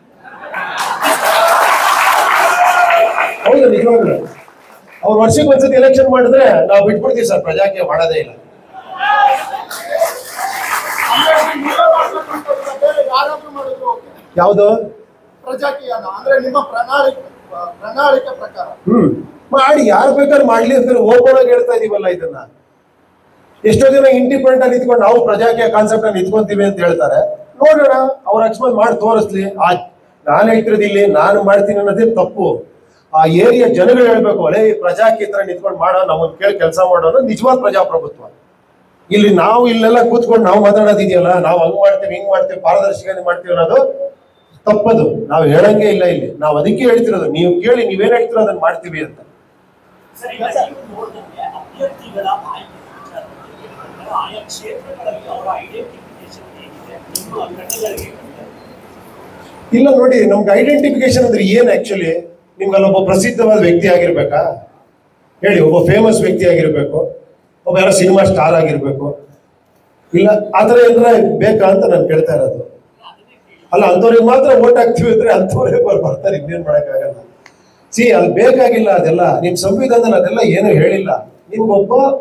ಹೌದು ನಿಜವಾಗ್ಲು ಅವ್ರು ವರ್ಷಕ್ಕೆ ಒಂದ್ಸತಿ ಎಲೆಕ್ಷನ್ ಮಾಡಿದ್ರೆ ನಾವು ಬಿಟ್ಬಿಡ್ತೀವಿ ಸರ್ ಪ್ರಜಾಕೀಯ ಮಾಡೋದೇ ಇಲ್ಲ ಅಂದ್ರೆ ನೀವೇ ಮಾಡ್ಬೇಕಂತ ಬೇರೆ ಯಾರಾದ್ರೂ ಮಾಡಿದ್ರು ಓಕೆ ಯಾವುದು ಪ್ರಜಾಕೀಯನ ಅಂದ್ರೆ ನಿಮ್ಮ ಪ್ರಣಾಳಿಕೆ ಪ್ರಣಾಳಿಕೆ ಪ್ರಕಾರ ಹ್ಮ್ ಮಾಡಿ ಯಾರು ಬೇಕಾದ್ರೆ ಮಾಡ್ಲಿ ಅಂತ ಓಪನ್ ಆಗಿ ಹೇಳ್ತಾ ಇದೀವಲ್ಲ ಇದನ್ನ ಎಷ್ಟೋ ಜನ ಇಂಡಿಪೆಂಡೆಂಟ್ ಆಗಿ ನಿಂತ್ಕೊಂಡು ನಾವು ಪ್ರಜಾಕೀಯ ಕಾನ್ಸೆಪ್ಟ್ ಅಲ್ಲಿ ನಿಂತ್ಕೊಂತೀವಿ ಅಂತ ಹೇಳ್ತಾರೆ ನೋಡೋಣ ಅವ್ರ ಅಕಸ್ಮಾತ್ ಮಾಡಿ ತೋರಿಸ್ಲಿ ಆ ನಾನು ಹೇಳ್ತಿರೋದು ಇಲ್ಲಿ ನಾನು ಮಾಡ್ತೀನಿ ಅನ್ನೋದೇ ತಪ್ಪು ಆ ಏರಿಯಾ ಜನಗಳು ಹೇಳ್ಬೇಕು ಅಲ್ಲೇ ಈ ಪ್ರಜಾಕೀಯ ತರ ನಿಂತ್ಕೊಂಡು ಮಾಡೋ ನಮ್ಮನ್ನ ಕೇಳಿ ಕೆಲಸ ಮಾಡೋದು ನಿಜವಾದ ಪ್ರಜಾಪ್ರಭುತ್ವ ಇಲ್ಲಿ ನಾವು ಇಲ್ಲೆಲ್ಲ ಕೂತ್ಕೊಂಡು ನಾವು ಮಾತಾಡೋದಿದೆಯಲ್ಲ ನಾವು ಹಂಗ್ ಮಾಡ್ತೀವಿ ಹಿಂಗ್ ಮಾಡ್ತೀವಿ ಪಾರದರ್ಶಕತೆ ಮಾಡ್ತೀವಿ ಅನ್ನೋದು ತಪ್ಪದು ನಾವು ಹೇಳಂಗೆ ಇಲ್ಲ ಇಲ್ಲಿ ನಾವು ಅದಕ್ಕೆ ಹೇಳ್ತಿರೋದು ನೀವು ಕೇಳಿ ನೀವೇನ್ ಹೇಳ್ತಿರೋ ಅದನ್ನ ಮಾಡ್ತೀವಿ ಅಂತ ಸರ್ ಈಗ ನೀವು ನೋಡಿದಂಗೆ ಅಭ್ಯರ್ಥಿಗಳ ಆಯ್ಕೆ ವಿಚಾರದಲ್ಲಿ ಆಯಾ ಕ್ಷೇತ್ರಗಳಲ್ಲಿ ಅವರ ಐಡೆಂಟಿಫಿಕೇಶನ್ ಹೇಗಿದೆ ನಿಮ್ಮ ಕಣ್ಣುಗಳಿಗೆ ಕಂಡಿದೆ. ಇಲ್ಲ ನೋಡಿ ನಮ್ಗೆ ಐಡೆಂಟಿಫಿಕೇಶನ್ ಅಂದ್ರೆ ಏನ್ ಆಕ್ಚುಲಿ ನಿಮ್ಗೆ ಅಲ್ಲೊಬ್ಬ ಪ್ರಸಿದ್ಧವಾದ ವ್ಯಕ್ತಿ ಆಗಿರ್ಬೇಕಾ ಹೇಳಿ ಒಬ್ಬ ಫೇಮಸ್ ವ್ಯಕ್ತಿ ಆಗಿರ್ಬೇಕು ಒಬ್ಬ ಯಾರೋ ಸಿನಿಮಾ ಸ್ಟಾರ್ ಆಗಿರ್ಬೇಕು ಇಲ್ಲ ಆತರ ಏನಾರ ಬೇಕಾ ಅಂತ ನಾನು ಕೇಳ್ತಾ ಇರೋದು ಅಲ್ಲ ಅಂಥವ್ರಿಗೆ ಮಾತ್ರ ಓಟ್ ಹಾಕ್ತಿವಿ ಅಂದ್ರೆ ಅಂಥವ್ರೇ ಬರ್- ಬರ್ತಾರೆ ಇನ್ನೇನ್ ಮಾಡಕ್ಕಾಗಲ್ಲ ಸಿ ಅಲ್ಲಿ ಬೇಕಾಗಿಲ್ಲ ಅದೆಲ್ಲ ನಿಮ್ ಸಂವಿಧಾನದಲ್ಲಿ ಅದೆಲ್ಲ ಏನು ಹೇಳಿಲ್ಲ ನಿಮ್ಗೊಬ್ಬ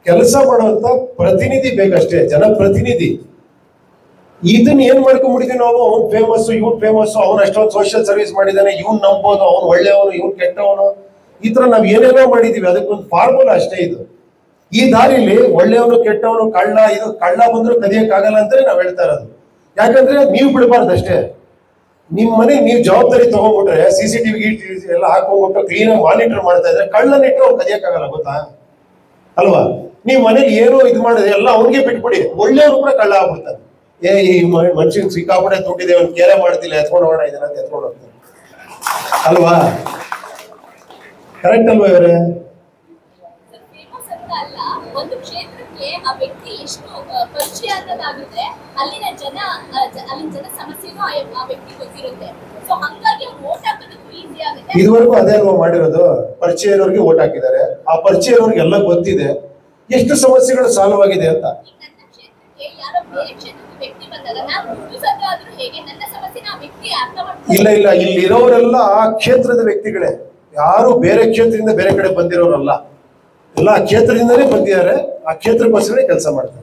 ಕೆಲಸ ಮಾಡುವಂತ ಪ್ರತಿನಿಧಿ ಬೇಕಷ್ಟೇ ಜನಪ್ರತಿನಿಧಿ ಇದನ್ನ ಏನ್ ಮಾಡ್ಕೊಂಡ್ಬಿಟ್ಟಿದೀವಿ ನಾವು ಅವ್ನ್ ಫೇಮಸ್ ಇವ್ನ್ ಫೇಮಸ್ ಅವ್ನ್ ಅಷ್ಟೊಂದು ಸೋಷಿಯಲ್ ಸರ್ವಿಸ್ ಮಾಡಿದಾನೆ ಇವ್ನ್ ನಂಬೋದು ಅವ್ನ್ ಒಳ್ಳೆಯವನು ಇವ್ನ್ ಕೆಟ್ಟವನು ಈ ತರ ನಾವ್ ಏನೇನೋ ಮಾಡಿದೀವಿ ಅದಕ್ಕೊಂದು ಫಾರ್ಮುಲಾ ಅಷ್ಟೇ ಇದು ಈ ದಾರಿಲಿ ಒಳ್ಳೆಯವನು ಕೆಟ್ಟವನು ಕಳ್ಳ ಇದು ಕಳ್ಳ ಬಂದ್ರು ಕದಿಯಕ್ಕಾಗಲ್ಲ ಅಂತಾನೆ ನಾವ್ ಹೇಳ್ತಾ ಇರೋದು ಯಾಕಂದ್ರೆ ನೀವು ಬಿಡಬಾರ್ದು ಅಷ್ಟೇ ನಿಮ್ ಮನೆ ನೀವು ಜವಾಬ್ದಾರಿ ತಗೊಂಡ್ಬಿಟ್ರೆ ಸಿ ಸಿ ಟಿವಿ ಎಲ್ಲ ಹಾಕೊಂಡ್ಬಿಟ್ಟು ಕ್ಲೀನ್ ಆಗಿ ಮಾನಿಟರ್ ಮಾಡ್ತಾ ಇದ್ರೆ ಕಳ್ಳನ ಇಟ್ಟರೆ ಅವ್ರು ಕದಿಯಕ್ಕಾಗಲ್ಲ ಗೊತ್ತಾ ಅಲ್ವಾ ನೀವು ಮನೇಲಿ ಏನೋ ಇದು ಮಾಡಿದ್ರೆ ಎಲ್ಲ ಅವ್ನಿಗೆ ಬಿಟ್ಬಿಡಿ ಒಳ್ಳೆಯವ್ರು ಕೂಡ ಕಳ್ಳ ಆಗ್ಬಿಡ್ತಾರೆ ಏ ಈ ಮನುಷ್ಯನ್ ಸಿಕ್ಕಾಪಟ್ಟೆ ದುಡ್ಡಿದೆ ಅವ್ನು ಕೇರೆ ಮಾಡ್ತಿಲ್ಲ ಎತ್ಕೊಂಡು ಹೋಗೋಣ ಇದನ್ನ ಅಂತ ಎತ್ಕೊಂಡು ಹೋಗ್ತಾರೆ ಅಲ್ವಾ ಕರೆಕ್ಟ್ ಅಲ್ವಾ ಇವರೇ ಫೇಮಸ್ ಅಂತ ಅಲ್ಲ ಒಂದು ಕ್ಷೇತ್ರಕ್ಕೆ ಆ ವ್ಯಕ್ತಿ ಎಷ್ಟು ಆ, ಪರಿಚಯ ಅನ್ನೋದಾಗುತ್ತೆ ಅಲ್ಲಿನ ಜನ ಆ, ಜ- ಅಲ್ಲಿನ ಜನ ಸಮಸ್ಯೆನೂ ಆ ಆ ವ್ಯಕ್ತಿ ಗೊತ್ತಿರುತ್ತೆ ಸೊ ಹಂಗಾಗಿ ಅವ್ರು ಓಟ್ ಹಾಕೋದಕ್ಕೂ ಈಸಿ ಆಗುತ್ತೆ ಇದುವರೆಗೂ ಅದೇ ಅಲ್ವಾ ಮಾಡಿರೋದು ಪರಿಚಯ ಇರೋರಿಗೆ ಓಟ್ ಹಾಕಿದ್ದಾರೆ ಆ ಪರಿಚಯ ಇರೋರಿಗೆ ಎಲ್ಲ ಗೊತ್ತಿದೆ ಎಷ್ಟು ಸಮಸ್ಯೆಗಳು ಸಾಲ್ವ್ ಆಗಿದೆ ಅಂತ ಈಗ ನನ್ನ ಕ್ಷೇತ್ರಕ್ಕೆ ಯಾರೋ ಬೇರೆ ಕ್ಷೇತ್ರದ ವ್ಯಕ್ತಿ ಬಂದಾಗ ನಾನು ದುಡ್ಡು ಸದ್ದು ಆದ್ರೂ ಹೇಗೆ ನನ್ನ ಸಮಸ್ಯೆನ ಆ ವ್ಯಕ್ತಿ ಅರ್ಥ ಮಾಡ್ಕೊಂಡು ಇಲ್ಲ ಇಲ್ಲ ಇಲ್ಲಿ ಇರೋರೆಲ್ಲ ಆ ಕ್ಷೇತ್ರದ ವ್ಯಕ್ತಿಗಳೇ ಯಾರು ಬೇರೆ ಕ್ಷೇತ್ರದಿಂದ ಬೇರೆ ಕಡೆ ಬಂದಿರೋರಲ್ಲ ಎಲ್ಲ ಆ ಕ್ಷೇತ್ರದಿಂದನೇ ಬಂದಿದ್ದಾರೆ ಆ ಕ್ಷೇತ್ರಕ್ಕೋಸ್ಕರ ಕೆಲಸ ಮಾಡ್ತಾರೆ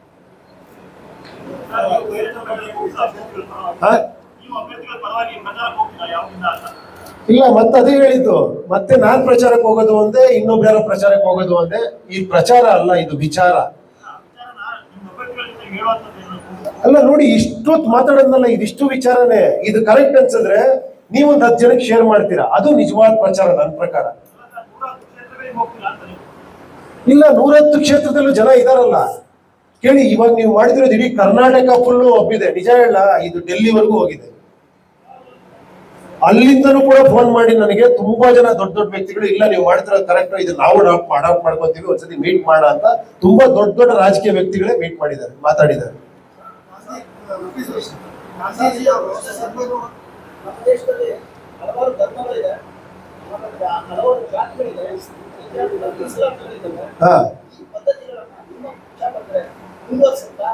ಹಾ? ನೀವು ಅಭ್ಯರ್ಥಿಗಳ ಪರವಾಗಿ ಪ್ರಚಾರಕ್ಕೆ ಹೋಗ್ತೀರಾ ಯಾವಾಗಿಂದ ಅಂತ ಇಲ್ಲ ಮತ್ತೆ ಅದೇ ಹೇಳಿದ್ದು ಮತ್ತೆ ನಾನ್ ಪ್ರಚಾರಕ್ಕೆ ಹೋಗೋದು ಒಂದೇ ಇನ್ನೊಬ್ರು ಪ್ರಚಾರಕ್ಕೆ ಹೋಗೋದು ಒಂದೇ ಈ ಪ್ರಚಾರ ಅಲ್ಲ ಇದು ವಿಚಾರ ವಿಚಾರನ ನಿಮ್ಮ ಅಭ್ಯರ್ಥಿಗಳ ಜೊತೆ ಹೇಳುವಂಥದ್ದು ಏನು? ಅಲ್ಲ ನೋಡಿ ಇಷ್ಟೊತ್ತು ಮಾತಾಡೋದ್ನಲ್ಲ ಇದಿಷ್ಟು ವಿಚಾರನೇ ಇದು ಕರೆಕ್ಟ್ ಅನ್ಸಿದ್ರೆ ನೀವೊಂದು ಹತ್ತು ಜನಕ್ಕೆ ಶೇರ್ ಮಾಡ್ತೀರಾ ಅದು ನಿಜವಾದ ಪ್ರಚಾರ ನನ್ನ ಪ್ರಕಾರ ನೂರ ಹತ್ತು ಕ್ಷೇತ್ರಗಳಿಗೆ ಹೋಗ್ತೀರಾ ಅಂತ ನೀವು ಇಲ್ಲ ನೂರತ್ತು ಕ್ಷೇತ್ರದಲ್ಲೂ ಜನ ಇದಾರಲ್ಲ ಕೇಳಿ ಇವಾಗ ನೀವು ಮಾಡಿದಿರೋದು ಇಡೀ ಕರ್ನಾಟಕ ಫುಲ್ಲು ಒಬ್ಬಿದೆ ನಿಜ ಹೇಳ ಇದು ಡೆಲ್ಲಿವರೆಗೂ ಹೋಗಿದೆ ಅಲ್ಲಿಂದನೂ ಕೂಡ ಫೋನ್ ಮಾಡಿ ನನಗೆ ತುಂಬಾ ಜನ ದೊಡ್ಡ ದೊಡ್ಡ ವ್ಯಕ್ತಿಗಳು ಇಲ್ಲ ನೀವು ಮಾಡ್ತಿರೋದು ಕರೆಕ್ಟ್ ಇದು ನಾವು ಅಡಾಪ್ಟ್ ಅಡಾಪ್ಟ್ ಮಾಡ್ಕೊಂತೀವಿ ಒಂದ್ಸತಿ ಮೀಟ್ ಮಾಡ ಅಂತ ತುಂಬಾ ದೊಡ್ಡ ದೊಡ್ಡ ರಾಜಕೀಯ ವ್ಯಕ್ತಿಗಳೇ ಮೀಟ್ ಮಾಡಿದ್ದಾರೆ ಮಾತಾಡಿದ್ದಾರೆ ಗಾಂಧೀಜಿ ಅವರು ಸರ್ವೈವರು ನಮ್ಮ ದೇಶದಲ್ಲಿ ಹಲವಾರು ಧರ್ಮಗಳಿದೆ ಆಮೇಲೆ ಹಲವಾರು ಜಾತಿಗಳಿದೆ ಇಸ್ಲಾಂಗಳಿದ್ದಾವೆ ಹಾ ಈ ಪದ್ಧತಿಗಳನ್ನ ನಿಮ್ಮ ಪಕ್ಷ ಬಂದ್ರೆ ಮುಂದುವರ್ಸುತ್ತಾ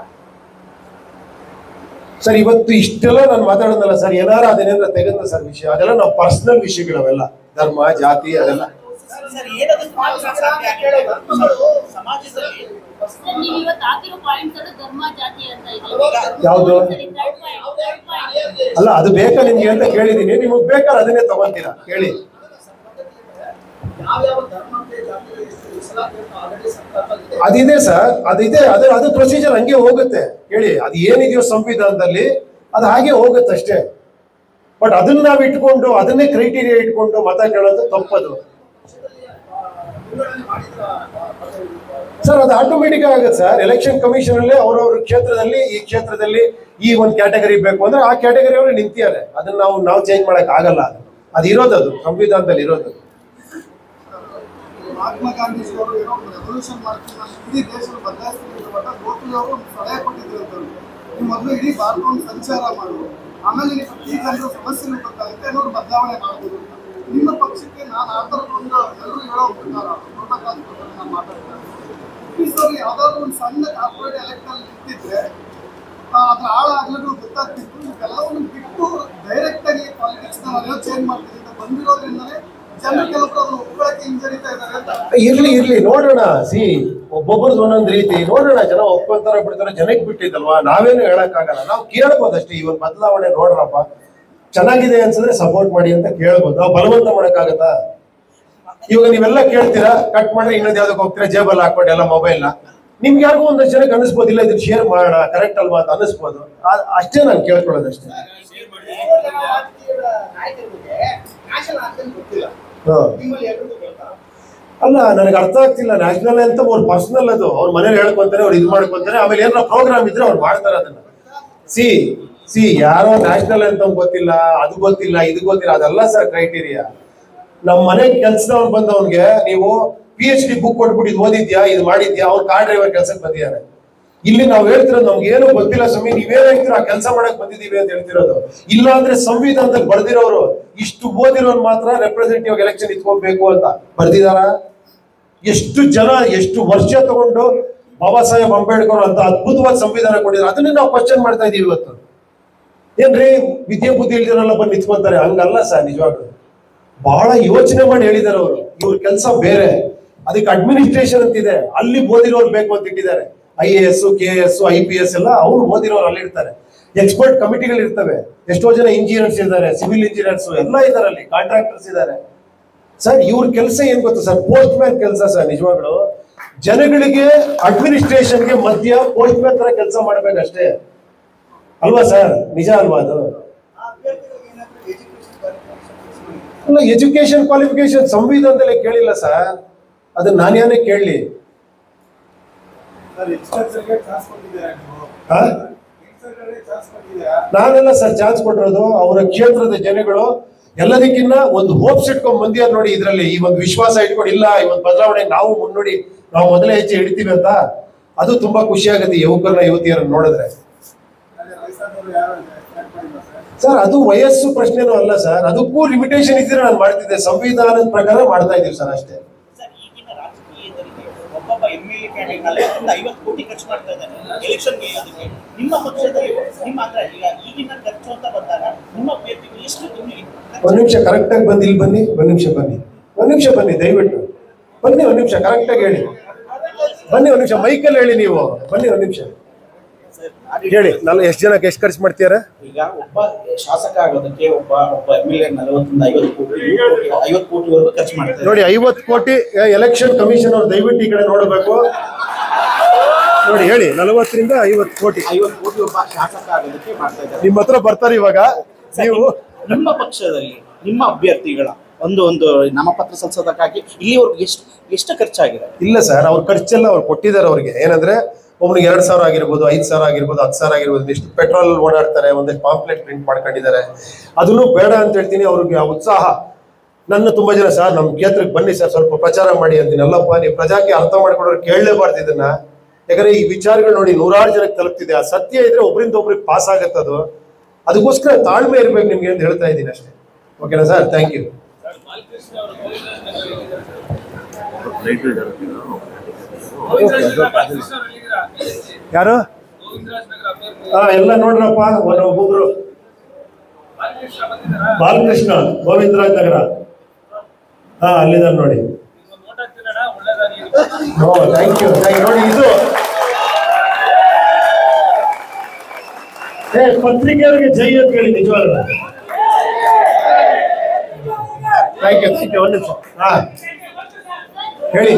ಸರ್ ಇವತ್ತು ಇಷ್ಟೆಲ್ಲ ನಾನು ಮಾತಾಡೋದಲ್ಲ ಸರ್ ಏನಾರ ಅದೇನೇನಾರ ತೆಗೆದ ಸರ್ ವಿಷಯ ಅದೆಲ್ಲ ನಾವು ಪರ್ಸನಲ್ ವಿಷಯಗಳವೆಲ್ಲ ಧರ್ಮ ಜಾತಿ ಅದೆಲ್ಲ ಸರ್ ಏನದಕ್ಕೆ ಮಾತ್ರ ಸಾಧ್ಯ ಕೇಳೋ ಧರ್ಮಗಳು ಸಮಾಜದಲ್ಲಿ ಸರ್, ನೀವು ಇವತ್ತು ಹಾಕಿರೋ ಪಾಯಿಂಟ್ಸ್ ಅದು ಧರ್ಮ ಜಾತಿ ಅಂತ ಇದೆ ಯಾವ್ದು? ಸರಿ, third point, third point. ಅಲ್ಲ ಅದು ಬೇಕಾ ನಿಮ್ಗೆ ಅಂತ ಕೇಳಿದೀನಿ ನಿಮಗೆ ಬೇಕಾದ್ರೆ ಅದನ್ನೇ ತಗೊಂತೀರಾ ಕೇಳಿ ಯಾವ್ಯಾವ ಧರ್ಮಕ್ಕೆ ಜಾತಿಗಳಿಗೆ ಇಸ್ಲಾಂ ಆಲ್ರೆಡಿ ಸಂದರ್ಭದಲ್ಲಿ ಅದಿದೆ ಸರ್ ಅದಿದೆ ಅದು ಅದು ಪ್ರೊಸೀಜರ್ ಹಂಗೆ ಹೋಗುತ್ತೆ ಹೇಳಿ ಅದು ಏನಿದೆಯೋ ಸಂವಿಧಾನದಲ್ಲಿ ಅದು ಹಾಗೆ ಹೋಗುತ್ತೆ ಅಷ್ಟೇ ಬಟ್ ಅದನ್ನ ನಾವು ಇಟ್ಕೊಂಡು ಅದನ್ನೇ ಕ್ರೈಟೀರಿಯಾ ಇಟ್ಕೊಂಡು ಮತ ಕೇಳೋದು ತಪ್ಪದು ವಿಂಗಡಣೆ ಮಾಡಿದ್ರ ಸರ್ ಅದು ಆಟೋಮೆಟಿಕ್ ಆಗುತ್ತೆ ಸರ್ ಎಲೆಕ್ಷನ್ ಕಮಿಷನ್ ಅಲ್ಲೇ ಅವ್ರವ್ರ ಕ್ಷೇತ್ರದಲ್ಲಿ ಈ ಕ್ಷೇತ್ರದಲ್ಲಿ ಈ ಒಂದು ಕ್ಯಾಟಗರಿ ಬೇಕು ಅಂದ್ರೆ ಆ ಕ್ಯಾಟಗರಿ ಅವರು ನಿಂತಿದ್ದಾರೆ ಅದನ್ನ ನಾವು ನಾವು ಚೇಂಜ್ ಮಾಡಕ್ ಆಗಲ್ಲ ಅದು ಅದು ಇರೋದು ಅದು ಸಂವಿಧಾನದಲ್ಲಿ ಇರೋದು ಮಹಾತ್ಮ ಗಾಂಧೀಜಿ ಅವರು ಏನೋ ರೆವಲ್ಯೂಷನ್ ಮಾಡ್ತೀನಿ ನಾನು ಇಡೀ ದೇಶದ ಬದಲಾಯಿಸ್ತೀನಿ ಬಟ್ ಗೋಖಲೆ ಅವರು ಒಂದು ಸಲಹೆ ಕೊಟ್ಟಿದ್ರು ಅಂತ ನೀವು ಮೊದಲು ಇಡೀ ಭಾರತವನ್ನು ಸಂಚಾರ ಮಾಡು ಆಮೇಲೆ ನಿನಗೆ ಪ್ರತಿ ಜನರ ಸಮಸ್ಯೆಗಳು ಗೊತ್ತಾಗುತ್ತೆ ಏನಾದ್ರು ಬದಲಾವಣೆ ಮಾಡ್ಬೋದು ಅಂತ ನಿಮ್ಮ ಪಕ್ಷಕ್ಕೆ ನಾನು ಆ ಥರದ ಒಂದು ಎಲ್ಲರೂ ಹೇಳೋ ಪ್ರಕಾರ ನೋಡ್ಬೇಕಾದ ಪ್ರಕಾರ ನಾನು ಮಾತಾಡ್ತೇನೆ ಬ್ರಿಟಿಷರು ಯಾವ್ದಾದ್ರು ಒಂದು ಸಣ್ಣ ಕಾರ್ಪೊರೇಟ್ ಎಲೆಕ್ಟಲ್ಲಿ ನಿಂತಿದ್ರೆ ಆ, ಅದ್ರ ಆಳ ಆಗ್ಲೂ ಗೊತ್ತಾಗ್ತಿತ್ತು ಇವೆಲ್ಲವನ್ನು ಬಿಟ್ಟು ಡೈರೆಕ್ಟ್ ಆಗಿ ಪಾಲಿಟಿಕ್ಸ್ ನಾವೆಲ್ಲ ಚೇಂಜ್ ಮಾಡ್ತೀವಿ ಅಂತ ಬಂದಿರೋದ್ರಿಂದಲೇ ಜನರು ಕೆಲವರು ಅದನ್ನು ಒಪ್ಕೊಳ್ಳಕ್ಕೆ ಹಿಂಜರಿತಾ ಇದ್ದಾರೆ ಅಂತ ಇರ್ಲಿ ಇರ್ಲಿ ನೋಡೋಣ ಸಿ ಒಬ್ಬೊಬ್ಬರದ್ದು ಒಂದೊಂದು ರೀತಿ ನೋಡೋಣ ಜನ ಒಪ್ಕೊಂತಾರ ಬಿಡ್ತಾರ ಜನಕ್ಕೆ ಬಿಟ್ಟಿದ್ದಲ್ವಾ ನಾವೇನು ಹೇಳಕ್ಕಾಗಲ್ಲ ನಾವು ಕೇಳ್ಬೋದಷ್ಟೇ ಈ ಒಂದು ಬದಲಾವಣೆ ನೋಡ್ರಪ್ಪ ಚೆನ್ನಾಗಿದೆ ಅನ್ಸಿದ್ರೆ ಸಪೋರ್ಟ್ ಮಾಡಿ ಅಂತ ಕೇಳ್ಬೋದು ನಾವು ಬಲವಂತ ಮಾಡಕ್ಕಾಗತ್ತಾ ಇವಾಗ ನೀವೆಲ್ಲ ಕೇಳ್ತೀರಾ ಕಟ್ ಮಾಡ್ರೆ ಇನ್ನೊಂದು ಯಾವ್ದಕ್ಕೆ ಹೋಗ್ತೀರಾ ಜೇಬಲ್ಲಿ ಹಾಕೊಂಡು ಎಲ್ಲ ಮೊಬೈಲ್ನ ನಿಮ್ಗೆ ಯಾರಿಗೂ ಒಂದಷ್ಟು ಜನಕ್ಕೆ ಅನಿಸ್ಬೋದು ಇಲ್ಲ ಇದನ್ನ ಶೇರ್ ಮಾಡೋಣ ಕರೆಕ್ಟ್ ಅಲ್ವಾ ಅಂತ ಅನಿಸ್ಬೋದು ಆ- ಅಷ್ಟೇ ನಾನು ಕೇಳ್ಕೊಳ್ಳೋದಷ್ಟೇ ರಾಜಕೀಯದ ನಾಯಕರಿಗೆ ನ್ಯಾಷನಲ್ ಆಂಥಮ್ ಗೊತ್ತಿಲ್ಲ ಹ್ಮ್ ನಿಮ್ಮಲ್ಲಿ ಎಲ್ರಿಗೂ ಗೊತ್ತಾ ಅಲ್ಲ ನನಗೆ ಅರ್ಥ ಆಗ್ತಿಲ್ಲ ನ್ಯಾಷನಲ್ ಅಂತ ಅವ್ರ ಪರ್ಸನಲ್ ಅದು ಅವ್ರ ಮನೇಲಿ ಹೇಳ್ಕೊಂತಾರೆ ಅವ್ರು ಇದು ಮಾಡ್ಕೊಂತಾರೆ ಆಮೇಲೆ ಏನಾರ ಪ್ರೋಗ್ರಾಮ್ ಇದ್ರೆ ಅವ್ರು ಮಾಡ್ತಾರೆ ಅದನ್ನ ಸಿ ಸಿ ಯಾರೋ ನ್ಯಾಷನಲ್ ಅಂತ ಗೊತ್ತಿಲ್ಲ ಅದು ಗೊತ್ತಿಲ್ಲ ಇದು ಗೊತ್ತಿಲ್ಲ ಅದೆಲ್ಲ ಸರ್ ಕ್ರೈಟೀರಿಯಾ ನಮ್ಮ ಮನೆ ಕೆಲ್ಸದವ್ರು ಬಂದವನ್ಗೆ ನೀವು ಪಿ ಎಚ್ ಡಿ ಬುಕ್ ಕೊಟ್ಬಿಟ್ಟು ಇದು ಓದಿದ್ಯಾ ಇದು ಮಾಡಿದ್ಯಾ ಅವ್ರು ಕಾರ್ ಡ್ರೈವರ್ ಕೆಲ್ಸಕ್ಕೆ ಬಂದಿದ್ದಾರೆ ಇಲ್ಲಿ ನಾವು ಹೇಳ್ತಿರೋದು ನಮ್ಗೆ ಏನು ಗೊತ್ತಿಲ್ಲ ಸ್ವಾಮಿ ನೀವೇನ್ ಹೇಳ್ತೀರಾ ಕೆಲಸ ಮಾಡಕ್ ಬಂದಿದೀವಿ ಅಂತ ಹೇಳ್ತಿರೋದು ಇಲ್ಲ ಅಂದ್ರೆ ಸಂವಿಧಾನದಲ್ಲಿ ಬರ್ದಿರೋರು ಇಷ್ಟು ಓದಿರೋರು ಮಾತ್ರ ರೆಪ್ರೆಸೆಂಟೇಟಿವ್ ಎಲೆಕ್ಷನ್ ಇಟ್ಕೊಬೇಕು ಅಂತ ಬರ್ದಿದಾರ ಎಷ್ಟು ಜನ ಎಷ್ಟು ವರ್ಷ ತಗೊಂಡು ಬಾಬಾ ಸಾಹೇಬ್ ಅಂಬೇಡ್ಕರ್ ಅಂತ ಅದ್ಭುತವಾದ ಸಂವಿಧಾನ ಕೊಟ್ಟಿದ್ದಾರೆ ಅದನ್ನೇ ನಾವು ಕ್ವಶನ್ ಮಾಡ್ತಾ ಇದೀವಿ ಇವತ್ತು ಏನ್ರಿ ವಿದ್ಯೆ ಬುದ್ಧಿ ಇಲ್ದಿರೋಲ್ಲ ಬಂದು ನಿಂತ್ಕೊಂತಾರೆ ಹಂಗಲ್ಲ ಸರ್ ನಿಜವಾಗ್ಲು ಬಹಳ ಯೋಚನೆ ಮಾಡಿ ಹೇಳಿದ್ದಾರೆ ಅವರು ಇವ್ರ ಕೆಲಸ ಬೇರೆ ಅದಕ್ಕೆ ಅಡ್ಮಿನಿಸ್ಟ್ರೇಷನ್ ಅಂತಿದೆ ಅಲ್ಲಿ ಓದಿರೋರು ಬೇಕು ಅಂತ ಇಟ್ಟಿದ್ದಾರೆ I A S K S I P S ಎಲ್ಲ ಅವ್ರು ಓದಿರೋರು ಅಲ್ಲಿ ಇರ್ತಾರೆ ಎಕ್ಸ್ಪರ್ಟ್ ಕಮಿಟಿಗಳು ಇರ್ತವೆ ಎಷ್ಟೋ ಜನ ಇಂಜಿನಿಯರ್ಸ್ ಇದ್ದಾರೆ ಸಿವಿಲ್ ಇಂಜಿನಿಯರ್ಸ್ ಎಲ್ಲ ಇದ್ದಾರೆ ಅಲ್ಲಿ ಕಾಂಟ್ರಾಕ್ಟರ್ಸ್ ಇದ್ದಾರೆ ಸರ್ ಇವ್ರ ಕೆಲಸ ಏನ್ ಗೊತ್ತಾ ಸರ್ ಪೋಸ್ಟ್ ಮ್ಯಾನ್ ಕೆಲಸ ಸರ್ ನಿಜವಾಗ್ಲು ಜನಗಳಿಗೆ ಅಡ್ಮಿನಿಸ್ಟ್ರೇಷನ್ಗೆ ಮಧ್ಯ ಪೋಸ್ಟ್ ಮ್ಯಾನ್ ತರ ಕೆಲಸ ಮಾಡ್ಬೇಕಷ್ಟೇ ಅಲ್ವಾ ಸರ್ ನಿಜ ಅಲ್ವಾ ಅದು ಆ ಅಭ್ಯರ್ಥಿಗಳಿಗೆ ಏನಾದ್ರು ಎಜುಕೇಶನ್ ಕ್ವಾಲಿಫಿಕೇಶನ್ ಅಲ್ಲ ಎಜುಕೇಶನ್ ಕ್ವಾಲಿಫಿಕೇಶನ್ ಸಂವಿಧಾನದಲ್ಲೇ ಕೇಳಿಲ್ಲ ಸರ್ ಅದನ್ನ ನಾನ್ಯಾನೇ ಕೇಳಲಿ ಸರ್ ಯಂಗ್ಸ್ಟರ್ಸ್ಗೆ ಚಾನ್ಸ್ ಕೊಟ್ಟಿದ್ದೀರಾ ನೀವು ಹಾ ಯಂಗ್ಸ್ಟರ್ಗಳಿಗೆ ಚಾನ್ಸ್ ಕೊಟ್ಟಿದ್ದೀರಾ ನಾನೆಲ್ಲ ಸರ್ ಚಾನ್ಸ್ ಕೊಟ್ಟಿರೋದು ಅವರ ಕ್ಷೇತ್ರದ ಜನಗಳು ಎಲ್ಲದಕ್ಕಿಂತ ಒಂದು ಹೋಪ್ಸ್ ಇಟ್ಕೊಂಡ್ ಬಂದಿಯಾರ ನೋಡಿ ಇದರಲ್ಲಿ ಈ ಒಂದು ವಿಶ್ವಾಸ ಇಟ್ಕೊಂಡು ಇಲ್ಲ ಈ ಒಂದು ಬದಲಾವಣೆ ನಾವು ಮುನ್ನೋಡಿ ನಾವು ಮೊದಲೇ ಹೆಜ್ಜೆ ಹಿಡಿತೀವಿ ಅಂತ ಅದು ತುಂಬಾ ಖುಷಿ ಆಗುತ್ತೆ ಯುವಕರನ್ನ ಯುವತಿಯರನ್ನ ನೋಡಿದ್ರೆ ಅದೇ ವಯಸ್ಸಾದವರು ಯಾರು ಸ್ಟಾರ್ಟ್ ಮಾಡಿಲ್ಲ ಸರ್ ಸರ್ ಅದು ವಯಸ್ಸು ಪ್ರಶ್ನೆನೂ ಅಲ್ಲ ಸರ್ ಅದಕ್ಕೂ ಲಿಮಿಟೇಷನ್ ಇದ್ರೆ ನಾನು ಮಾಡ್ತಿದ್ದೆ ಸಂವಿಧಾನದ ಪ್ರಕಾರ ಮಾಡ್ತಾ ಇದ್ದೀವಿ ಸರ್ ಅಷ್ಟೇ ಸರ್ ಈಗಿನ ರಾಜಕೀಯದಲ್ಲಿ ಒಬ್ಬೊಬ್ಬ ಎಂ ಎಲ್ ಎ ಕ್ಯಾಂಡಿಡೇಟ್ ನಲವತ್ತರಿಂದ ಐವತ್ತು ಕೋಟಿ ಖರ್ಚು ಮಾಡ್ತಾ ಇದ್ದಾನೆ ಎಲೆಕ್ಷನ್ಗೆ ಅದಕ್ಕೆ ನಿಮ್ಮ ಪಕ್ಷದಲ್ಲಿ ನಿಮ್ಮ ಅಂದ್ರೆ ಈಗ ಈಗಿನ ಖರ್ಚು ಅಂತ ಬಂದಾಗ ನಿಮ್ಮ ಅಭ್ಯರ್ಥಿಗಳು ಎಷ್ಟು ನಿಮಗೆ ಒಂದ್ ನಿಮಿಷ ಕರೆಕ್ಟ್ ಆಗಿ ಬಂದು ಇಲ್ಲಿ ಬನ್ನಿ ಒಂದ್ ನಿಮಿಷ ಬನ್ನಿ ಒಂದ್ ನಿಮಿಷ ಬನ್ನಿ ದಯವಿಟ್ಟು ಬನ್ನಿ ಒಂದ್ ನಿಮಿಷ ಕರೆಕ್ಟ್ ಆಗಿ ಹೇಳಿ ಬನ್ನಿ ಒಂದ್ ನಿಮಿಷ ಮೈಕಲ್ಲಿ ಹೇಳಿ ನೀವು ಬನ್ನಿ ಒಂದ್ ನಿಮಿಷ ಹೇಳಿ ನಾನು ಎಷ್ಟು ಜನಕ್ಕೆ ಎಷ್ಟು ಖರ್ಚು ಮಾಡ್ತೀರಾ ಈಗ ಒಬ್ಬ ಶಾಸಕ ಆಗೋದಕ್ಕೆ ಒಬ್ಬ ಒಬ್ಬ ಎಂ ಎಲ್ ಎ ನಲವತ್ತರಿಂದ ಐವತ್ತು ಕೋಟಿ ಐವತ್ತು ಕೋಟಿವರೆಗೂ ಖರ್ಚು ಮಾಡ್ತಾರೆ ನೋಡಿ ಐವತ್ತು ಕೋಟಿ ಎಲೆಕ್ಷನ್ ಕಮಿಷನ್ ಅವ್ರು ದಯವಿಟ್ಟು ಈ ಕಡೆ ನೋಡಬೇಕು ನೋಡಿ ಹೇಳಿ ನಲವತ್ತರಿಂದ ಐವತ್ತು ಕೋಟಿ ಐವತ್ತು ಕೋಟಿ ಒಬ್ಬ ಶಾಸಕ ಆಗೋದಕ್ಕೆ ಮಾಡ್ತಾ ಇದ್ದಾರೆ ನಿಮ್ಮ ಹತ್ರ ಬರ್ತಾರೆ ಇವಾಗ ನೀವು ನಿಮ್ಮ ಪಕ್ಷದಲ್ಲಿ ನಿಮ್ಮ ಅಭ್ಯರ್ಥಿಗಳ ಒಂದು ಒಂದು ನಾಮಪತ್ರ ಸಲ್ಲಿಸೋದಕ್ಕಾಗಿ ಇಲ್ಲಿವರೆಗೂ ಎಷ್ಟು ಎಷ್ಟು ಖರ್ಚಾಗಿದೆ ಇಲ್ಲ ಸರ್ ಅವ್ರ ಖರ್ಚೆಲ್ಲ ಅವ್ರು ಕೊಟ್ಟಿದ್ದಾರೆ ಅವ್ರಿಗೆ ಏನಂದ್ರೆ ಒಬ್ನಿಗೆ ಎರಡ್ ಸಾವಿರ ಆಗಿರ್ಬೋದು ಐದ್ ಸಾವಿರ ಆಗಿರ್ಬೋದು ಹತ್ತು ಸಾವಿರ ಆಗಿರ್ಬೋದು ಒಂದಿಷ್ಟು ಪೆಟ್ರೋಲ್ ಓಡಾಡ್ತಾರೆ ಒಂದಿಷ್ಟು ಪಾಂಪ್ಲೆಟ್ ಪ್ರಿಂಟ್ ಮಾಡ್ಕೊಂಡಿದ್ದಾರೆ ಅದನ್ನು ಬೇಡ ಅಂತ ಹೇಳ್ತೀನಿ ಅವ್ರಿಗೆ ಆ ಉತ್ಸಾಹ ನನ್ನ ತುಂಬಾ ಜನ ಸರ್ ನಮ್ಮ ಕ್ಷೇತ್ರಕ್ಕೆ ಬನ್ನಿ ಸರ್ ಸ್ವಲ್ಪ ಪ್ರಚಾರ ಮಾಡಿ ಅಂತೀನಿ ಅಲ್ಲಪ್ಪ ನೀವು ಪ್ರಜಾಕ್ಕೆ ಅರ್ಥ ಮಾಡ್ಕೊಂಡ್ರೆ ಕೇಳಲೇಬಾರ್ದು ಇದನ್ನ ಯಾಕಂದ್ರೆ ಈ ವಿಚಾರಗಳು ನೋಡಿ ನೂರಾರು ಜನಕ್ಕೆ ತಲುಪ್ತಿದೆ ಆ ಸತ್ಯ ಇದ್ರೆ ಒಬ್ರಿಂದ ಒಬ್ರಿಗೆ ಪಾಸ್ ಆಗತ್ತೆ ಅದು ಅದಕ್ಕೋಸ್ಕರ ತಾಳ್ಮೆ ಇರ್ಬೇಕು ನಿಮ್ಗೆ ಅಂತ ಹೇಳ್ತಾ ಇದ್ದೀನಿ ಅಷ್ಟೇ ಓಕೆನಾ ಸರ್ ಥ್ಯಾಂಕ್ ಯು ಯಾರು ಹಾ ಎಲ್ಲ ನೋಡ್ರಪ್ಪ ಒಂದು ಒಬ್ಬೊಬ್ರು ಬಾಲಕೃಷ್ಣ ಗೋವಿಂದರಾಜ್ ನಗರ ಹಾ ಅಲ್ಲಿದ್ದಾರೆ ನೋಡಿ ಓ ಥ್ಯಾಂಕ್ ಯು ಥ್ಯಾಂಕ್ ನೋಡಿ ಇದು ಏ ಪತ್ರಿಕೆಯವರಿಗೆ ಜೈ ಅಂತ ಹೇಳಿ ನಿಜವಾಗ್ಲೂ ಥ್ಯಾಂಕ್ ಯು ಥ್ಯಾಂಕ್ ಯು ಒಂದು ನಿಮಿಷ ಹಾ ಹೇಳಿ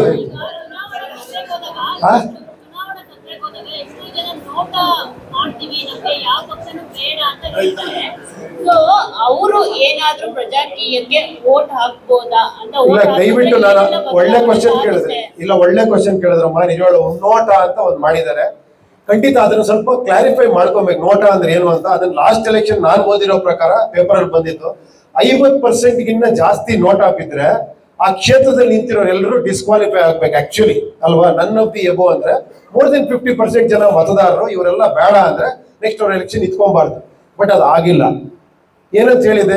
ಹಾ? ಚುನಾವಣಾ ತಂತ್ರಕ್ಕೆ ಹೋದಾಗ ಎಷ್ಟೋ ಜನ ನೋಟ ಮಾಡ್ತೀವಿ ನಮ್ಗೆ ಯಾವ ಪಕ್ಷನೂ ಬೇಡ ಅಂತ ಹೇಳ್ತಾರೆ ಸೊ ಅವರು ಏನಾದ್ರೂ ಪ್ರಜಾಕೀಯಕ್ಕೆ ವೋಟ್ ಹಾಕ್ಬೋದಾ ಅಂತ ಇಲ್ಲ vote ದಯವಿಟ್ಟು ಹಾಕಿದ್ರೆ ನಾನು ಏನೆಲ್ಲ ಒಳ್ಳೆ ಬದಲಾವಣೆ ಕ್ವಶನ್ ಕೇಳಿದ್ರೆ ಆಗುತ್ತೆ? ಇಲ್ಲ ಒಳ್ಳೆ ಕ್ವಶನ್ ಕೇಳಿದ್ರಮ್ಮ ನಿಜವಾಗ್ಲು ಒಂದು ನೋಟ ಅಂತ ಒಂದು ಮಾಡಿದ್ದಾರೆ ಖಂಡಿತ ಅದನ್ನ ಸ್ವಲ್ಪ ಕ್ಲಾರಿಫೈ ಮಾಡ್ಕೊಬೇಕು ನೋಟ ಅಂದ್ರೆ ಏನು ಅಂತ ಅದನ್ನ ಲಾಸ್ಟ್ ಎಲೆಕ್ಷನ್ ನಾನು ಓದಿರೋ ಪ್ರಕಾರ ಪೇಪರ್ ಅಲ್ಲಿ ಬಂದಿತ್ತು ಐವತ್ ಪರ್ಸೆಂಟ್ ಗಿನ್ನ ಜಾಸ್ತಿ ನೋಟ್ ಹಾಕಿದ್ರೆ ಆ ಕ್ಷೇತ್ರದಲ್ಲಿ ನಿಂತಿರೋರು ಎಲ್ಲರೂ ಡಿಸ್ಕ್ವಾಲಿಫೈ ಆಗ್ಬೇಕು ಆಕ್ಚುಲಿ ಅಲ್ವಾ ನನ್ ಆಫ್ ದಿ ಎಬೋ ಅಂದ್ರೆ ಮೋರ್ ದೆನ್ ಫಿಫ್ಟಿ ಪರ್ಸೆಂಟ್ ಜನ ಮತದಾರರು ಇವರೆಲ್ಲ ಬೇಡ ಅಂದ್ರೆ ನೆಕ್ಸ್ಟ್ ಅವ್ರ ಎಲೆಕ್ಷನ್ ಇಟ್ಕೊಬಾರ್ದು ಬಟ್ ಅದು ಆಗಿಲ್ಲ ಏನಂತ ಹೇಳಿದೆ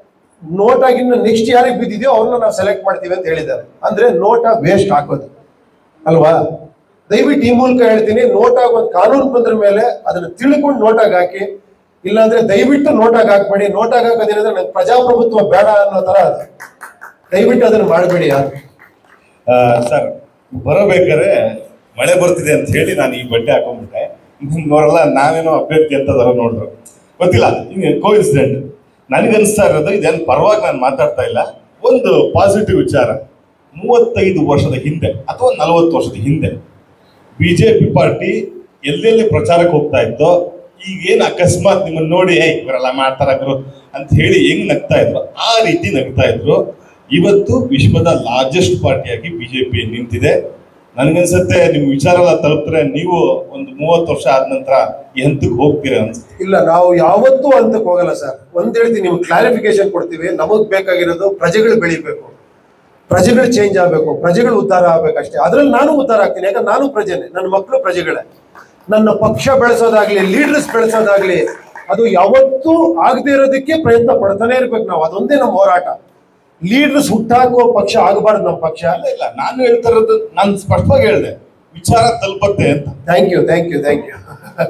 ನೋಟ್ ಆಗಿನ್ನ ನೆಕ್ಸ್ಟ್ ಯಾರಿಗೆ ಬಿದ್ದಿದೆಯೋ ಅವ್ರನ್ನ ನಾವು ಸೆಲೆಕ್ಟ್ ಮಾಡ್ತೀವಿ ಅಂತ ಹೇಳಿದ್ದಾರೆ ಅಂದ್ರೆ ನೋಟ ವೇಸ್ಟ್ ಹಾಕೋದು ಅಲ್ವಾ ದಯವಿಟ್ಟು ಈ ಮೂಲಕ ಹೇಳ್ತೀನಿ ನೋಟಾಗ ಒಂದು ಕಾನೂನು ಬಂದ್ರ ಮೇಲೆ ಅದನ್ನ ತಿಳ್ಕೊಂಡು ನೋಟಾಗ ಹಾಕಿ ಇಲ್ಲಾಂದ್ರೆ ದಯವಿಟ್ಟು ನೋಟಾಗ ಹಾಕ್ಬೇಡಿ ನೋಟಾಗ ಹಾಕೋದೇನಂದ್ರೆ ನಂಗೆ ಪ್ರಜಾಪ್ರಭುತ್ವ ಬೇಡ ಅನ್ನೋ ತರ ಅದು ದಯವಿಟ್ಟು ಅದನ್ನ ಮಾಡಬೇಡಿ ಯಾರು ಆ, ಸರ್ ಬರಬೇಕಾದ್ರೆ ಮಳೆ ಬರ್ತಿದೆ ಅಂತ ಹೇಳಿ ನಾನು ಈ ಬಟ್ಟೆ ಹಾಕೊಂಡ್ಬಿಟ್ಟೆ ನೋಡಲ್ಲ ನಾವೇನೋ ಅಭ್ಯರ್ಥಿ ಅಂತ ಅದರ ನೋಡ್ರು ಗೊತ್ತಿಲ್ಲ ಕೋ ಇನ್ಸಿಡೆಂಟ್ ನನಗನ್ಸ್ತಾ ಇರೋದು ಇದೇನು ಪರವಾಗಿ ನಾನು ಮಾತಾಡ್ತಾ ಇಲ್ಲ ಒಂದು ಪಾಸಿಟಿವ್ ವಿಚಾರ ಮೂವತ್ತೈದು ವರ್ಷದ ಹಿಂದೆ ಅಥವಾ ನಲವತ್ತು ವರ್ಷದ ಹಿಂದೆ ಬಿಜೆಪಿ ಪಾರ್ಟಿ ಎಲ್ಲೆಲ್ಲಿ ಪ್ರಚಾರಕ್ಕೆ ಹೋಗ್ತಾ ಇತ್ತೋ ಈಗೇನು ಅಕಸ್ಮಾತ್ ನಿಮ್ಮನ್ನ ನೋಡಿ ಏಯ್ ಇವರೆಲ್ಲ ಮಾಡ್ತಾರ ಗುರು ಅಂತ ಹೇಳಿ ಹೆಂಗ್ ನಗ್ತಾ ಇದ್ರು ಆ ರೀತಿ ನಗ್ತಾ ಇದ್ರು ಇವತ್ತು ವಿಶ್ವದ ಲಾರ್ಜೆಸ್ಟ್ ಪಾರ್ಟಿಯಾಗಿ ಬಿಜೆಪಿ ನಿಂತಿದೆ ನನ್ಗನ್ಸುತ್ತೆ ನಿಮ್ ವಿಚಾರ ಎಲ್ಲ ತಲುಪಿದ್ರೆ ನೀವು ಒಂದು ಮೂವತ್ತು ವರ್ಷ ಆದ ನಂತರ ಈ ಹಂತಕ್ಕೆ ಹೋಗ್ತೀರಾ ಅನ್ಸುತ್ತೆ ಇಲ್ಲ ನಾವು ಯಾವತ್ತೂ ಅಂತಕ್ಕೆ ಹೋಗಲ್ಲ ಸರ್ ಒಂದ್ ಹೇಳ್ತೀನಿ ನಿಮ್ಗೆ ಕ್ಲಾರಿಫಿಕೇಶನ್ ಕೊಡ್ತೀವಿ ನಮಗ್ ಬೇಕಾಗಿರೋದು ಪ್ರಜೆಗಳು ಬೆಳಿಬೇಕು ಪ್ರಜೆಗಳು ಚೇಂಜ್ ಆಗ್ಬೇಕು ಪ್ರಜೆಗಳು ಉದ್ಧಾರ ಆಗ್ಬೇಕು ಅಷ್ಟೇ ಅದ್ರಲ್ಲಿ ನಾನು ಉದ್ಧಾರ ಆಗ್ತೀನಿ ಯಾಕಂದ್ರೆ ನಾನು ಪ್ರಜೆನೆ ನನ್ನ ಮಕ್ಕಳು ಪ್ರಜೆಗಳೇ ನನ್ನ ಪಕ್ಷ ಬೆಳೆಸೋದಾಗ್ಲಿ ಲೀಡರ್ಸ್ ಬೆಳೆಸೋದಾಗ್ಲಿ ಅದು ಯಾವತ್ತೂ ಆಗದೆ ಇರೋದಕ್ಕೆ ಪ್ರಯತ್ನ ಪಡ್ತಾನೆ ಇರ್ಬೇಕು ನಾವು ಅದೊಂದೇ ನಮ್ಮ ಹೋರಾಟ ಲೀಡರ್ಸ್ ಹುಟ್ಟಾಕೋ ಪಕ್ಷ ಆಗಬಾರ್ದು ನಮ್ಮ ಪಕ್ಷ ಇಲ್ಲ ಇಲ್ಲ ನಾನು ಹೇಳ್ತಾ ಇರೋದು ನಾನು ಸ್ಪಷ್ಟವಾಗಿ ಹೇಳಿದೆ ವಿಚಾರ ತಲುಪತ್ತೆ ಅಂತ thank you thank you thank you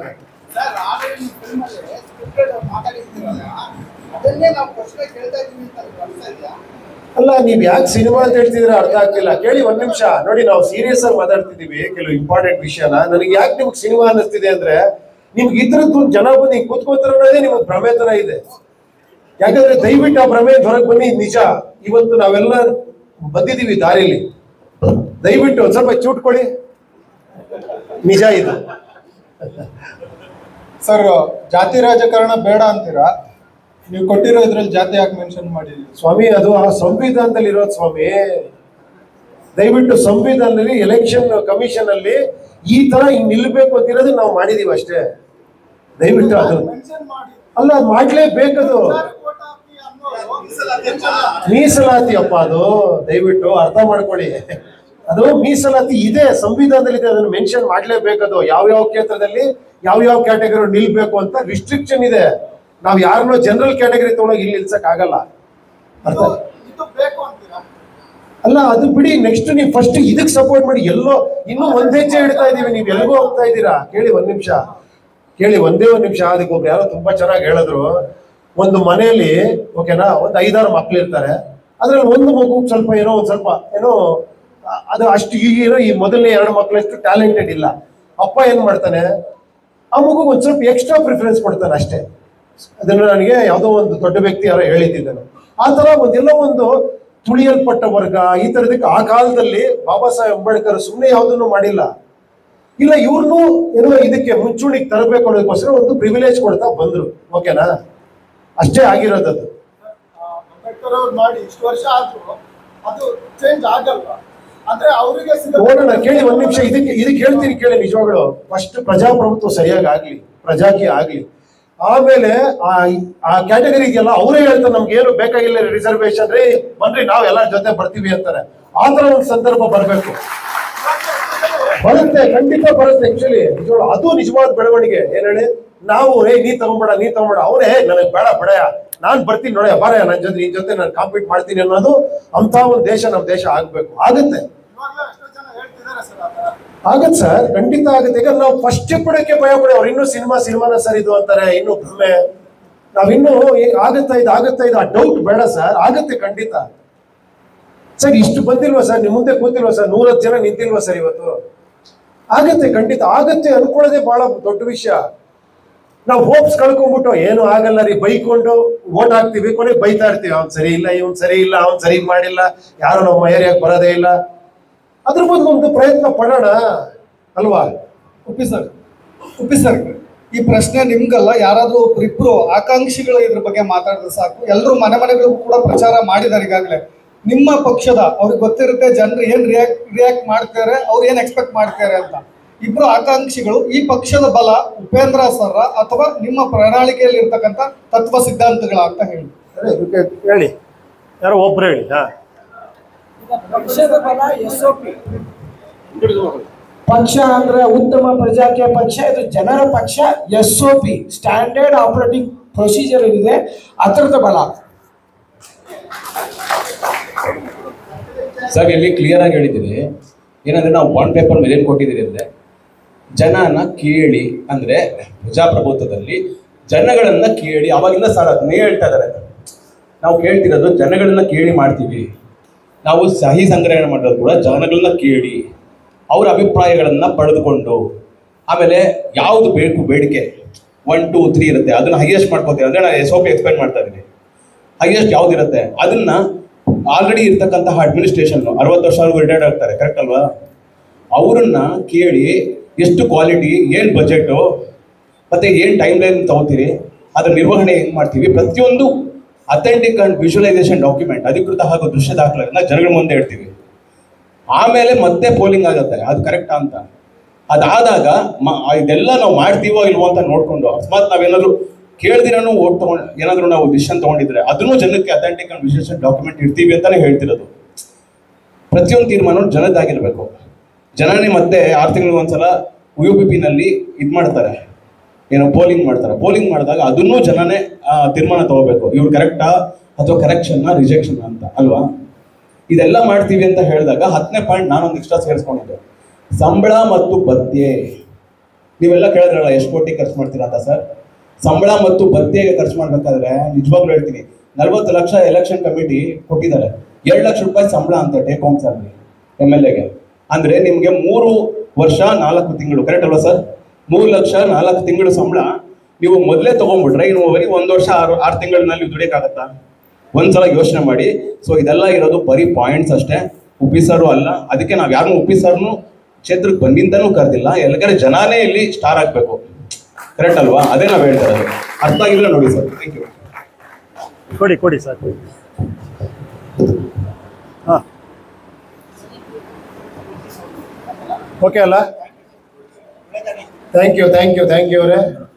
sir already ನೀವು ಫಿಲ್ಮಲ್ಲಿ ಸ್ಕ್ರಿಪ್ಟೆಡ್ ಮಾತಾಡಿರ್ತೀರಲ್ಲ ಅದನ್ನೇ ನಾವು ಪ್ರಶ್ನೆ ಕೇಳ್ತಾ ಇದ್ದೀವಿ ಅಂತ ನಿಮ್ಗೆ ಅನ್ಸ್ತಾ ಇದೆಯಾ ಅಲ್ಲ ನೀವ್ ಯಾಕೆ ಸಿನಿಮಾ ಅಂತ ಹೇಳ್ತಿದ್ರೆ ಅರ್ಥ ಆಗ್ತಿಲ್ಲ ಕೇಳಿ ಒಂದ್ ನಿಮಿಷ ನೋಡಿ ನಾವು ಸೀರಿಯಸ್ ಆಗಿ ಮಾತಾಡ್ತಿದೀವಿ ಕೆಲವು ಇಂಪಾರ್ಟೆಂಟ್ ವಿಷಯನ ನನಗೆ ಯಾಕೆ ನಿಮ್ಗೆ ಸಿನಿಮಾ ಅನ್ನಿಸ್ತಿದೆ ಅಂದ್ರೆ ನಿಮ್ಗೆ ಇದ್ರದ್ದು ಜನ ಬಂದು ಹಿಂಗ್ ಕೂತ್ಕೋತಾರ ಅನ್ನೋದೇ ನಿಮ್ಗೆ ಭ್ರಮೆ ತರ ಇದೆ ಯಾಕಂದ್ರೆ ದಯವಿಟ್ಟು ಆ ಭ್ರಮೆ ಹೊರಗೆ ಬನ್ನಿ ನಿಜ ಇವತ್ತು ನಾವೆಲ್ಲ ಬಂದಿದೀವಿ ದಾರಿಲಿ ದಯವಿಟ್ಟು ಒಂದ್ ಸ್ವಲ್ಪ ಚೂಟ್ಕೊಳ್ಳಿ ನಿಜ ಇದು ಸರ್ ಜಾತಿ ರಾಜಕಾರಣ ಬೇಡ ಅಂತೀರಾ ನೀವು ಕೊಟ್ಟಿರೋ ಇದ್ರಲ್ಲಿ ಜಾತಿ ಯಾಕೆ ಮೆನ್ಷನ್ ಮಾಡಿಲ್ಲ ಸ್ವಾಮಿ ಅದು ಆ ಸಂವಿಧಾನದಲ್ಲಿ ಇರೋದು ಸ್ವಾಮಿ ದಯವಿಟ್ಟು ಸಂವಿಧಾನದಲ್ಲಿ ಎಲೆಕ್ಷನ್ ಕಮಿಷನ್ ಅಲ್ಲಿ ಈ ತರ ಹಿಂಗ್ ನಿಲ್ಬೇಕು ಅಂತಿರೋದು ನಾವು ಮಾಡಿದೀವಿ ಅಷ್ಟೇ ದಯವಿಟ್ಟು ಅದು ಮೆನ್ಷನ್ ಮಾಡಿ ಅಲ್ಲ ಅದ್ ಮಾಡ್ಲೇಬೇಕದು vote ಹಾಕಿ ಅನ್ನೋರು ಮೀಸಲಾತಿ ಅಪ್ಪ ಅದು ದಯವಿಟ್ಟು ಅರ್ಥ ಮಾಡ್ಕೊಳ್ಳಿ ಅದು ಮೀಸಲಾತಿ ಇದೆ ಸಂವಿಧಾನದಲ್ಲಿ ಇದೆ ಅದನ್ನು ಮೆನ್ಷನ್ ಮಾಡ್ಲೇಬೇಕದು ಯಾವ ಯಾವ ಕ್ಷೇತ್ರದಲ್ಲಿ ಯಾವ ಯಾವ ಕ್ಯಾಟಗರಿ ನಿಲ್ಬೇಕು ಅಂತ ರಿಸ್ಟ್ರಿಕ್ಷನ್ ಇದೆ ನಾವ್ ಯಾರನ್ನೋ ಜನರಲ್ ಕ್ಯಾಟಗರಿ ತಗೊಂಡೋಗಿ ಇಲ್ಲಿ ನಿಲ್ಸಕ್ ಆಗಲ್ಲ ಅರ್ಥ ಇದು- ಇದು ಬೇಕು ಅಂತೀರಾ ಅಲ್ಲ ಅದು ಬಿಡಿ ನೆಕ್ಸ್ಟ್ ನೀವು ಫಸ್ಟ್ ಇದಕ್ ಸಪೋರ್ಟ್ ಮಾಡಿ ಎಲ್ಲೋ ಇನ್ನೂ ಒಂದ್ ಹೆಜ್ಜೆ ಇಡ್ತಾ ಇದೀವಿ ನೀವು ಎಲ್ಗೋ ಹೋಗ್ತಾ ಇದ್ದೀರಾ ಕೇಳಿ ಒಂದ್ ನಿಮಿಷ ಕೇಳಿ ಒಂದೇ ಒಂದ್ ನಿಮಿಷ ಅದಕ್ಕೆ ಒಬ್ರು ಯಾರೋ ತುಂಬಾ ಚೆನ್ನಾಗಿ ಹೇಳಿದ್ರು ಒಂದು ಮನೆಯಲ್ಲಿ ಓಕೆನಾ ಒಂದ್ ಐದಾರು ಮಕ್ಳು ಇರ್ತಾರೆ ಅದ್ರಲ್ಲಿ ಒಂದು ಮಗು ಸ್ವಲ್ಪ ಏನೋ ಒಂದ್ ಸ್ವಲ್ಪ ಏನೋ ಅ- ಅದು ಅಷ್ಟು ಈ ಏನೋ ಈ ಮೊದಲನೇ ಎರಡು ಮಕ್ಕಳಷ್ಟು ಟ್ಯಾಲೆಂಟೆಡ್ ಇಲ್ಲ ಅಪ್ಪ ಏನ್ ಮಾಡ್ತಾನೆ ಆ ಮಗು ಒಂದ್ ಸ್ವಲ್ಪ ಎಕ್ಸ್ಟ್ರಾ ಪ್ರಿಫರೆನ್ಸ್ ಕೊಡ್ತಾನೆ ಅಷ್ಟೇ ಅದನ್ನ ನನಗೆ ಯಾವುದೋ ಒಂದು ದೊಡ್ಡ ವ್ಯಕ್ತಿ ಯಾರೋ ಹೇಳಿದ್ದಿದ್ದಾನೆ ಆ ತರ ಒಂದೆಲ್ಲ ಒಂದು ತುಳಿಯಲ್ಪಟ್ಟ ವರ್ಗ ಈ ತರದಕ್ಕೆ ಆ ಕಾಲದಲ್ಲಿ ಬಾಬಾ ಸಾಹೇಬ್ ಅಂಬೇಡ್ಕರ್ ಸುಮ್ಮನೆ ಯಾವುದನ್ನು ಮಾಡಿಲ್ಲ ಇಲ್ಲ ಇವ್ರನ್ನೂ ಏನೋ ಇದಕ್ಕೆ ಮುಂಚೂಣಿಗೆ ತರಬೇಕು ಅನ್ನೋದಕ್ಕೋಸ್ಕರ ಒಂದು ಪ್ರಿವಿಲೇಜ್ ಕೊಡ್ತಾ ಬಂದ್ರು ಓಕೆನಾ ಅಷ್ಟೇ ಆಗಿರೋದದು ಆ, ಅಂಬೇಡ್ಕರ್ ಅವ್ರು ಮಾಡಿ ಇಷ್ಟು ವರ್ಷ ಆದ್ರೂ ಅದು ಚೇಂಜ್ ಆಗಲ್ಲ ಅಂದ್ರೆ ಅವರಿಗೆ ನೋಡೋಣ ಕೇಳಿ ಒಂದ್ ನಿಮಿಷ ಇದಕ್ಕೆ ಇದಕ್ಕೆ ಹೇಳ್ತೀನಿ ಕೇಳಿ ನಿಜವಾಗ್ಲು ಫಸ್ಟ್ ಪ್ರಜಾಪ್ರಭುತ್ವ ಸರಿಯಾಗಿ ಆಗ್ಲಿ ಪ್ರಜಾಕೀಯ ಆಗ್ಲಿ ಆಮೇಲೆ ಆ ಆ ಕ್ಯಾಟಗರಿ ಇದೆಯಲ್ಲ ಅವರೇ ಹೇಳ್ತಾರೆ ನಮ್ಗೆ ಏನು ಬೇಕಾಗಿಲ್ಲ ರಿಸರ್ವೇಶನ್ ರೀ ಬನ್ರಿ ನಾವ್ ಎಲ್ಲರ ಜೊತೆ ಬರ್ತೀವಿ ಅಂತಾರೆ ಆ ತರ ಒಂದು ಸಂದರ್ಭ ಬರ್ಬೇಕು ಬರುತ್ತೆ ಖಂಡಿತ ಬರುತ್ತೆ ಆಕ್ಚುಲಿ ನಿಜವಾಗ್ಲು ಅದು ನಿಜವಾದ ಬೆಳವಣಿಗೆ ಏನ್ ಹೇಳಿ ನಾವು ಹೇ ನೀ ತಗೊಂಬೇಡ ನೀ ತಗೊಂಬೇಡ ಅವನೇ ನನಗ್ ಬೇಡ ಬೇಡ ನಾನ್ ಬರ್ತೀನಿ ನೋಡ ಬಾರ ನನ್ ಜೊತೆ ನಿನ್ ಜೊತೆ ನಾನು ಕಾಂಪೀಟ್ ಮಾಡ್ತೀನಿ ಅನ್ನೋದು ಅಂತ ಒಂದು ದೇಶ ನಮ್ ದೇಶ ಆಗ್ಬೇಕು ಆಗುತ್ತೆ ಇವಾಗಲೂ ಎಷ್ಟೋ ಜನ ಹೇಳ್ತಿದ್ದಾರೆ ಸರ್ ಆ ಥರ ಆಗತ್ತೆ ಸರ್ ಖಂಡಿತ ಆಗುತ್ತೆ ಈಗ ನಾವು ಫಸ್ಟ್ ಪಡಕ್ಕೆ ಭಯ ಪಡೆ ಅವ್ರು ಇನ್ನೂ ಸಿನಿಮಾ ಸಿನಿಮಾನ ಸರ್ ಇದು ಅಂತಾರೆ ಇನ್ನು ಭ್ರಮೆ ನಾವಿನ್ನೂ ಏ- ಆಗತ್ತಾ ಇದು ಆಗತ್ತಾ ಇದು ಆ ಡೌಟ್ ಬೇಡ ಸರ್ ಆಗತ್ತೆ ಖಂಡಿತ ಸರ್ ಇಷ್ಟು ಬಂದಿಲ್ವಾ ಸರ್ ನಿಮ್ ಮುಂದೆ ಕೂತಿಲ್ವಾ ಸರ್ ನೂರತ್ತು ಜನ ನಿಂತಿಲ್ವಾ ಸರ್ ಇವತ್ತು ಆಗತ್ತೆ ಖಂಡಿತ ಆಗತ್ತೆ ಅನ್ಕೊಳ್ಳೋದೇ ಬಹಳ ದೊಡ್ಡ ವಿಷಯ ನಾವು ಹೋಪ್ಸ್ ಕಳ್ಕೊಂಡ್ಬಿಟ್ಟು ಏನು ಆಗಲ್ಲ ರೀ ಬೈಕೊಂಡು ಓಟ್ ಹಾಕ್ತಿವಿ ಕೊನೆ ಬೈತಾ ಇರ್ತೀವಿ ಅವ್ನ್ ಸರಿ ಇಲ್ಲ ಇವ್ನ್ ಸರಿ ಇಲ್ಲ ಅವ್ನ್ ಸರಿ ಮಾಡಿಲ್ಲ ಯಾರು ನಮ್ಮ ಏರಿಯಾಗೆ ಬರೋದೇ ಇಲ್ಲ ಅದ್ರ ಬದಲು ಒಂದು ಪ್ರಯತ್ನ ಪಡೋಣ ಅಲ್ವಾ ಉಪ್ಪಿ ಸರ್ ಉಪ್ಪಿ ಸರ್ ಈ ಪ್ರಶ್ನೆ ನಿಮ್ಗಲ್ಲ ಯಾರಾದ್ರೂ ಒಬ್ರಿಬ್ರು ಆಕಾಂಕ್ಷಿಗಳು ಇದ್ರ ಬಗ್ಗೆ ಮಾತಾಡಿದ್ರೆ ಸಾಕು ಎಲ್ಲರೂ ಮನೆ ಮನೆಗಳಿಗೂ ಕೂಡ ಪ್ರಚಾರ ಮಾಡಿದ್ದಾರೆ ಈಗಾಗಲೇ ನಿಮ್ಮ ಪಕ್ಷದ ಅವ್ರಿಗೆ ಗೊತ್ತಿರುತ್ತೆ ಜನರು ಏನ್ ರಿಯಾಕ್ಟ್ ರಿಯಾಕ್ಟ್ ಮಾಡ್ತಾರೆ ಅವ್ರು ಏನ್ ಎಕ್ಸ್ಪೆಕ್ಟ್ ಮಾಡ್ತಾರೆ ಅಂತ ಇಬ್ರು ಆಕಾಂಕ್ಷಿಗಳು ಈ ಪಕ್ಷದ ಬಲ ಉಪೇಂದ್ರ ಸರ್ ಅಥವಾ ನಿಮ್ಮ ಪ್ರಣಾಳಿಕೆಯಲ್ಲಿ ಇರ್ತಕ್ಕಂಥ ತತ್ವ ಸಿದ್ಧಾಂತಗಳ ಅಂತ ಹೇಳಿ ಅದೇ ಇದಕ್ಕೆ ಹೇಳಿ ಯಾರೋ ಒಬ್ರು ಹೇಳಿ ಹಾ ಪಕ್ಷದ ಬಲ ಎಸ್ ಪಿ ಪಕ್ಷ ಅಂದ್ರೆ ಉತ್ತಮ ಪ್ರಜಾಕೀಯ ಪಕ್ಷ ಇದು ಜನರ ಪಕ್ಷ S O P standard operating procedure ಏನಿದೆ ಅದರದ ಬಲ ಸರ್ ಇಲ್ಲಿ ಕ್ಲಿಯರ್ ಆಗಿ ಹೇಳಿದ್ದೀನಿ ಏನಂದ್ರೆ ನಾವು ಬಾಂಡ್ ಪೇಪರ್ ಮೇಲೆ ಏನು ಕೊಟ್ಟಿದ್ದೀರಿ ಅಂದ್ರೆ ಜನನ ಕೇಳಿ ಅಂದ್ರೆ ಪ್ರಜಾಪ್ರಭುತ್ವದಲ್ಲಿ ಜನಗಳನ್ನ ಕೇಳಿ ಅವಾಗಿಂದ ಸರ್ ಅದನ್ನೇ ಹೇಳ್ತಾ ಇದ್ದಾರೆ ನಾವು ಕೇಳ್ತಿರೋದು ಜನಗಳನ್ನ ಕೇಳಿ ಮಾಡ್ತೀವಿ ನಾವು ಸಹಿ ಸಂಗ್ರಹಣೆ ಮಾಡೋದು ಕೂಡ ಜನಗಳನ್ನ ಕೇಳಿ ಅವ್ರ ಅಭಿಪ್ರಾಯಗಳನ್ನ ಪಡೆದುಕೊಂಡು ಆಮೇಲೆ ಯಾವುದು ಬೇಕು ಬೇಡಿಕೆ ಒನ್ ಟೂ ತ್ರೀ ಇರುತ್ತೆ ಅದನ್ನ ಹೈಯೆಸ್ಟ್ ಮಾಡ್ಕೋತೀವಿ ಅಂದ್ರೆ ನಾನು ಎಸ್ ಒ ಪಿ ಎಕ್ಸ್ಪ್ಲೈನ್ ಮಾಡ್ತಾ ಇದ್ದೀನಿ ಹೈಯೆಸ್ಟ್ ಯಾವ್ದಿರುತ್ತೆ ಅದನ್ನ ಆಲ್ರೆಡಿ ಇರ್ತಕ್ಕಂತಹ ಅಡ್ಮಿನಿಸ್ಟ್ರೇಷನ್ ಅರವತ್ತು ವರ್ಷ ರಿಟೈರ್ಡ್ ಆಗ್ತಾರೆ ಕರೆಕ್ಟ್ ಅಲ್ವಾ ಅವರನ್ನ ಕೇಳಿ ಎಷ್ಟು ಕ್ವಾಲಿಟಿ ಏನು ಬಜೆಟು ಮತ್ತೆ ಏನು ಟೈಮ್ ಲೈನ್ ತಗೋತೀರಿ ಅದ್ರ ನಿರ್ವಹಣೆ ಹೆಂಗ್ ಮಾಡ್ತೀವಿ ಪ್ರತಿಯೊಂದು ಅಥೆಂಟಿಕ್ ಅಂಡ್ ವಿಜುವಲೈಸೇಷನ್ ಡಾಕ್ಯುಮೆಂಟ್ ಅಧಿಕೃತ ಹಾಗೂ ದೃಶ್ಯ ದಾಖಲೆಗಳನ್ನ ಜನಗಳ ಮುಂದೆ ಇಡ್ತೀವಿ ಆಮೇಲೆ ಮತ್ತೆ ಪೋಲಿಂಗ್ ಆಗುತ್ತೆ ಅದು ಕರೆಕ್ಟಾ ಅಂತ ಅದಾದಾಗ ಮ- ಇದೆಲ್ಲ ನಾವು ಮಾಡ್ತೀವೋ ಇಲ್ವೋ ಅಂತ ನೋಡ್ಕೊಂಡು ಅಕಸ್ಮಾತ್ ನಾವೇನಾದ್ರು ಕೇಳ್ದಿರನು ಓಟ್ ತಗೊಂಡ್ ಏನಾದ್ರು ನಾವು ಡಿಸಿಷನ್ ತಗೊಂಡಿದ್ರೆ ಅದನ್ನು ಜನಕ್ಕೆ ಅಥೆಂಟಿಕ್ ಅಂಡ್ ವಿಶೇಷ ಡಾಕ್ಯುಮೆಂಟ್ ಇಡ್ತೀವಿ ಅಂತಾನೆ ಹೇಳ್ತಿರೋದು ಪ್ರತಿಯೊಂದು ತೀರ್ಮಾನ ಜನದ್ದಾಗಿರ್ಬೇಕು ಜನನೇ ಮತ್ತೆ ಆರು ತಿಂಗಳಿಗೆ ಒಂದ್ಸಲ ಯು ಪಿ ಪಿನಲ್ಲಿ ಇದು ಮಾಡ್ತಾರೆ ಏನೋ ಪೋಲಿಂಗ್ ಮಾಡ್ತಾರೆ ಪೋಲಿಂಗ್ ಮಾಡಿದಾಗ ಅದನ್ನೂ ಜನನೇ ಆ, ತೀರ್ಮಾನ ತಗೋಬೇಕು ಇವ್ರು ಕರೆಕ್ಟಾ ಅಥವಾ ಕರೆಕ್ಷನ್ನ ರಿಜೆಕ್ಷನ್ ಅಂತ ಅಲ್ವಾ ಇದೆಲ್ಲ ಮಾಡ್ತೀವಿ ಅಂತ ಹೇಳಿದಾಗ ಹತ್ತನೇ ಪಾಯಿಂಟ್ ನಾನೊಂದು ಎಕ್ಸ್ಟ್ರಾ ಸೇರಿಸ್ಕೊಂಡಿದ್ದೆ ಸಂಬಳ ಮತ್ತು ಭತ್ಯೆ ನೀವೆಲ್ಲ ಕೇಳಿದ್ರಲ್ಲ ಎಷ್ಟು ಕೋಟಿ ಖರ್ಚು ಮಾಡ್ತೀರಾ ಅಂತ ಸರ್ ಸಂಬಳ ಮತ್ತು ಭತ್ಯೆಗೆ ಖರ್ಚು ಮಾಡ್ಬೇಕಾದ್ರೆ ನಿಜವಾಗ್ಲೂ ಹೇಳ್ತೀನಿ ನಲ್ವತ್ತು ಲಕ್ಷ ಎಲೆಕ್ಷನ್ ಕಮಿಟಿ ಕೊಟ್ಟಿದ್ದಾರೆ ಎರಡು ಲಕ್ಷ ರೂಪಾಯಿ ಸಂಬಳ ಅಂತ take home salary M L ಎಗೆ ಅಂದ್ರೆ ನಿಮ್ಗೆ ಮೂರು ವರ್ಷ ನಾಲ್ಕು ತಿಂಗಳು ಕರೆಕ್ಟ್ ಅಲ್ವಾ ಸರ್ ಮೂರು ಲಕ್ಷ ನಾಲ್ಕು ತಿಂಗಳು ಸಂಬಳ ನೀವು ಮೊದಲೇ ತಗೊಂಡ್ಬಿಟ್ರೆ ಇನ್ನು ಬರೀ ಒಂದು ವರ್ಷ ಆರು ಆರು ತಿಂಗಳಿನಲ್ಲಿ ದುಡಿಯಕ್ಕಾಗತ್ತಾ ಒಂದ್ಸಲ ಯೋಚನೆ ಮಾಡಿ ಸೊ ಇದೆಲ್ಲ ಇರೋದು ಬರೀ ಪಾಯಿಂಟ್ಸ್ ಅಷ್ಟೇ ಉಪ್ಪಿಸರು ಅಲ್ಲ ಅದಕ್ಕೆ ನಾವು ಯಾರನ್ನೂ ಉಪ್ಪಿಸರ್ನು ಕ್ಷೇತ್ರಕ್ಕೆ ಬಂದಿಂದನೂ ಕರೆದಿಲ್ಲ ಎಲ್ಲಕಡೆ ಜನಾನೇ ಇಲ್ಲಿ ಸ್ಟಾರ್ ಆಗ್ಬೇಕು ಕರೆಕ್ಟ್ ಅಲ್ವಾ ಅದೇ ನಾವು ಹೇಳ್ತಾ ಇರೋದು ಅರ್ಥ ಆಗಿಲ್ಲ ನೋಡಿ ಸರ್ ಥ್ಯಾಂಕ್ ಯು ಕೊಡಿ ಕೊಡಿ ಸರ್ ಹಾಂ ಓಕೆ ಅಲ್ಲ thank you thank you thank you ಅವರೇ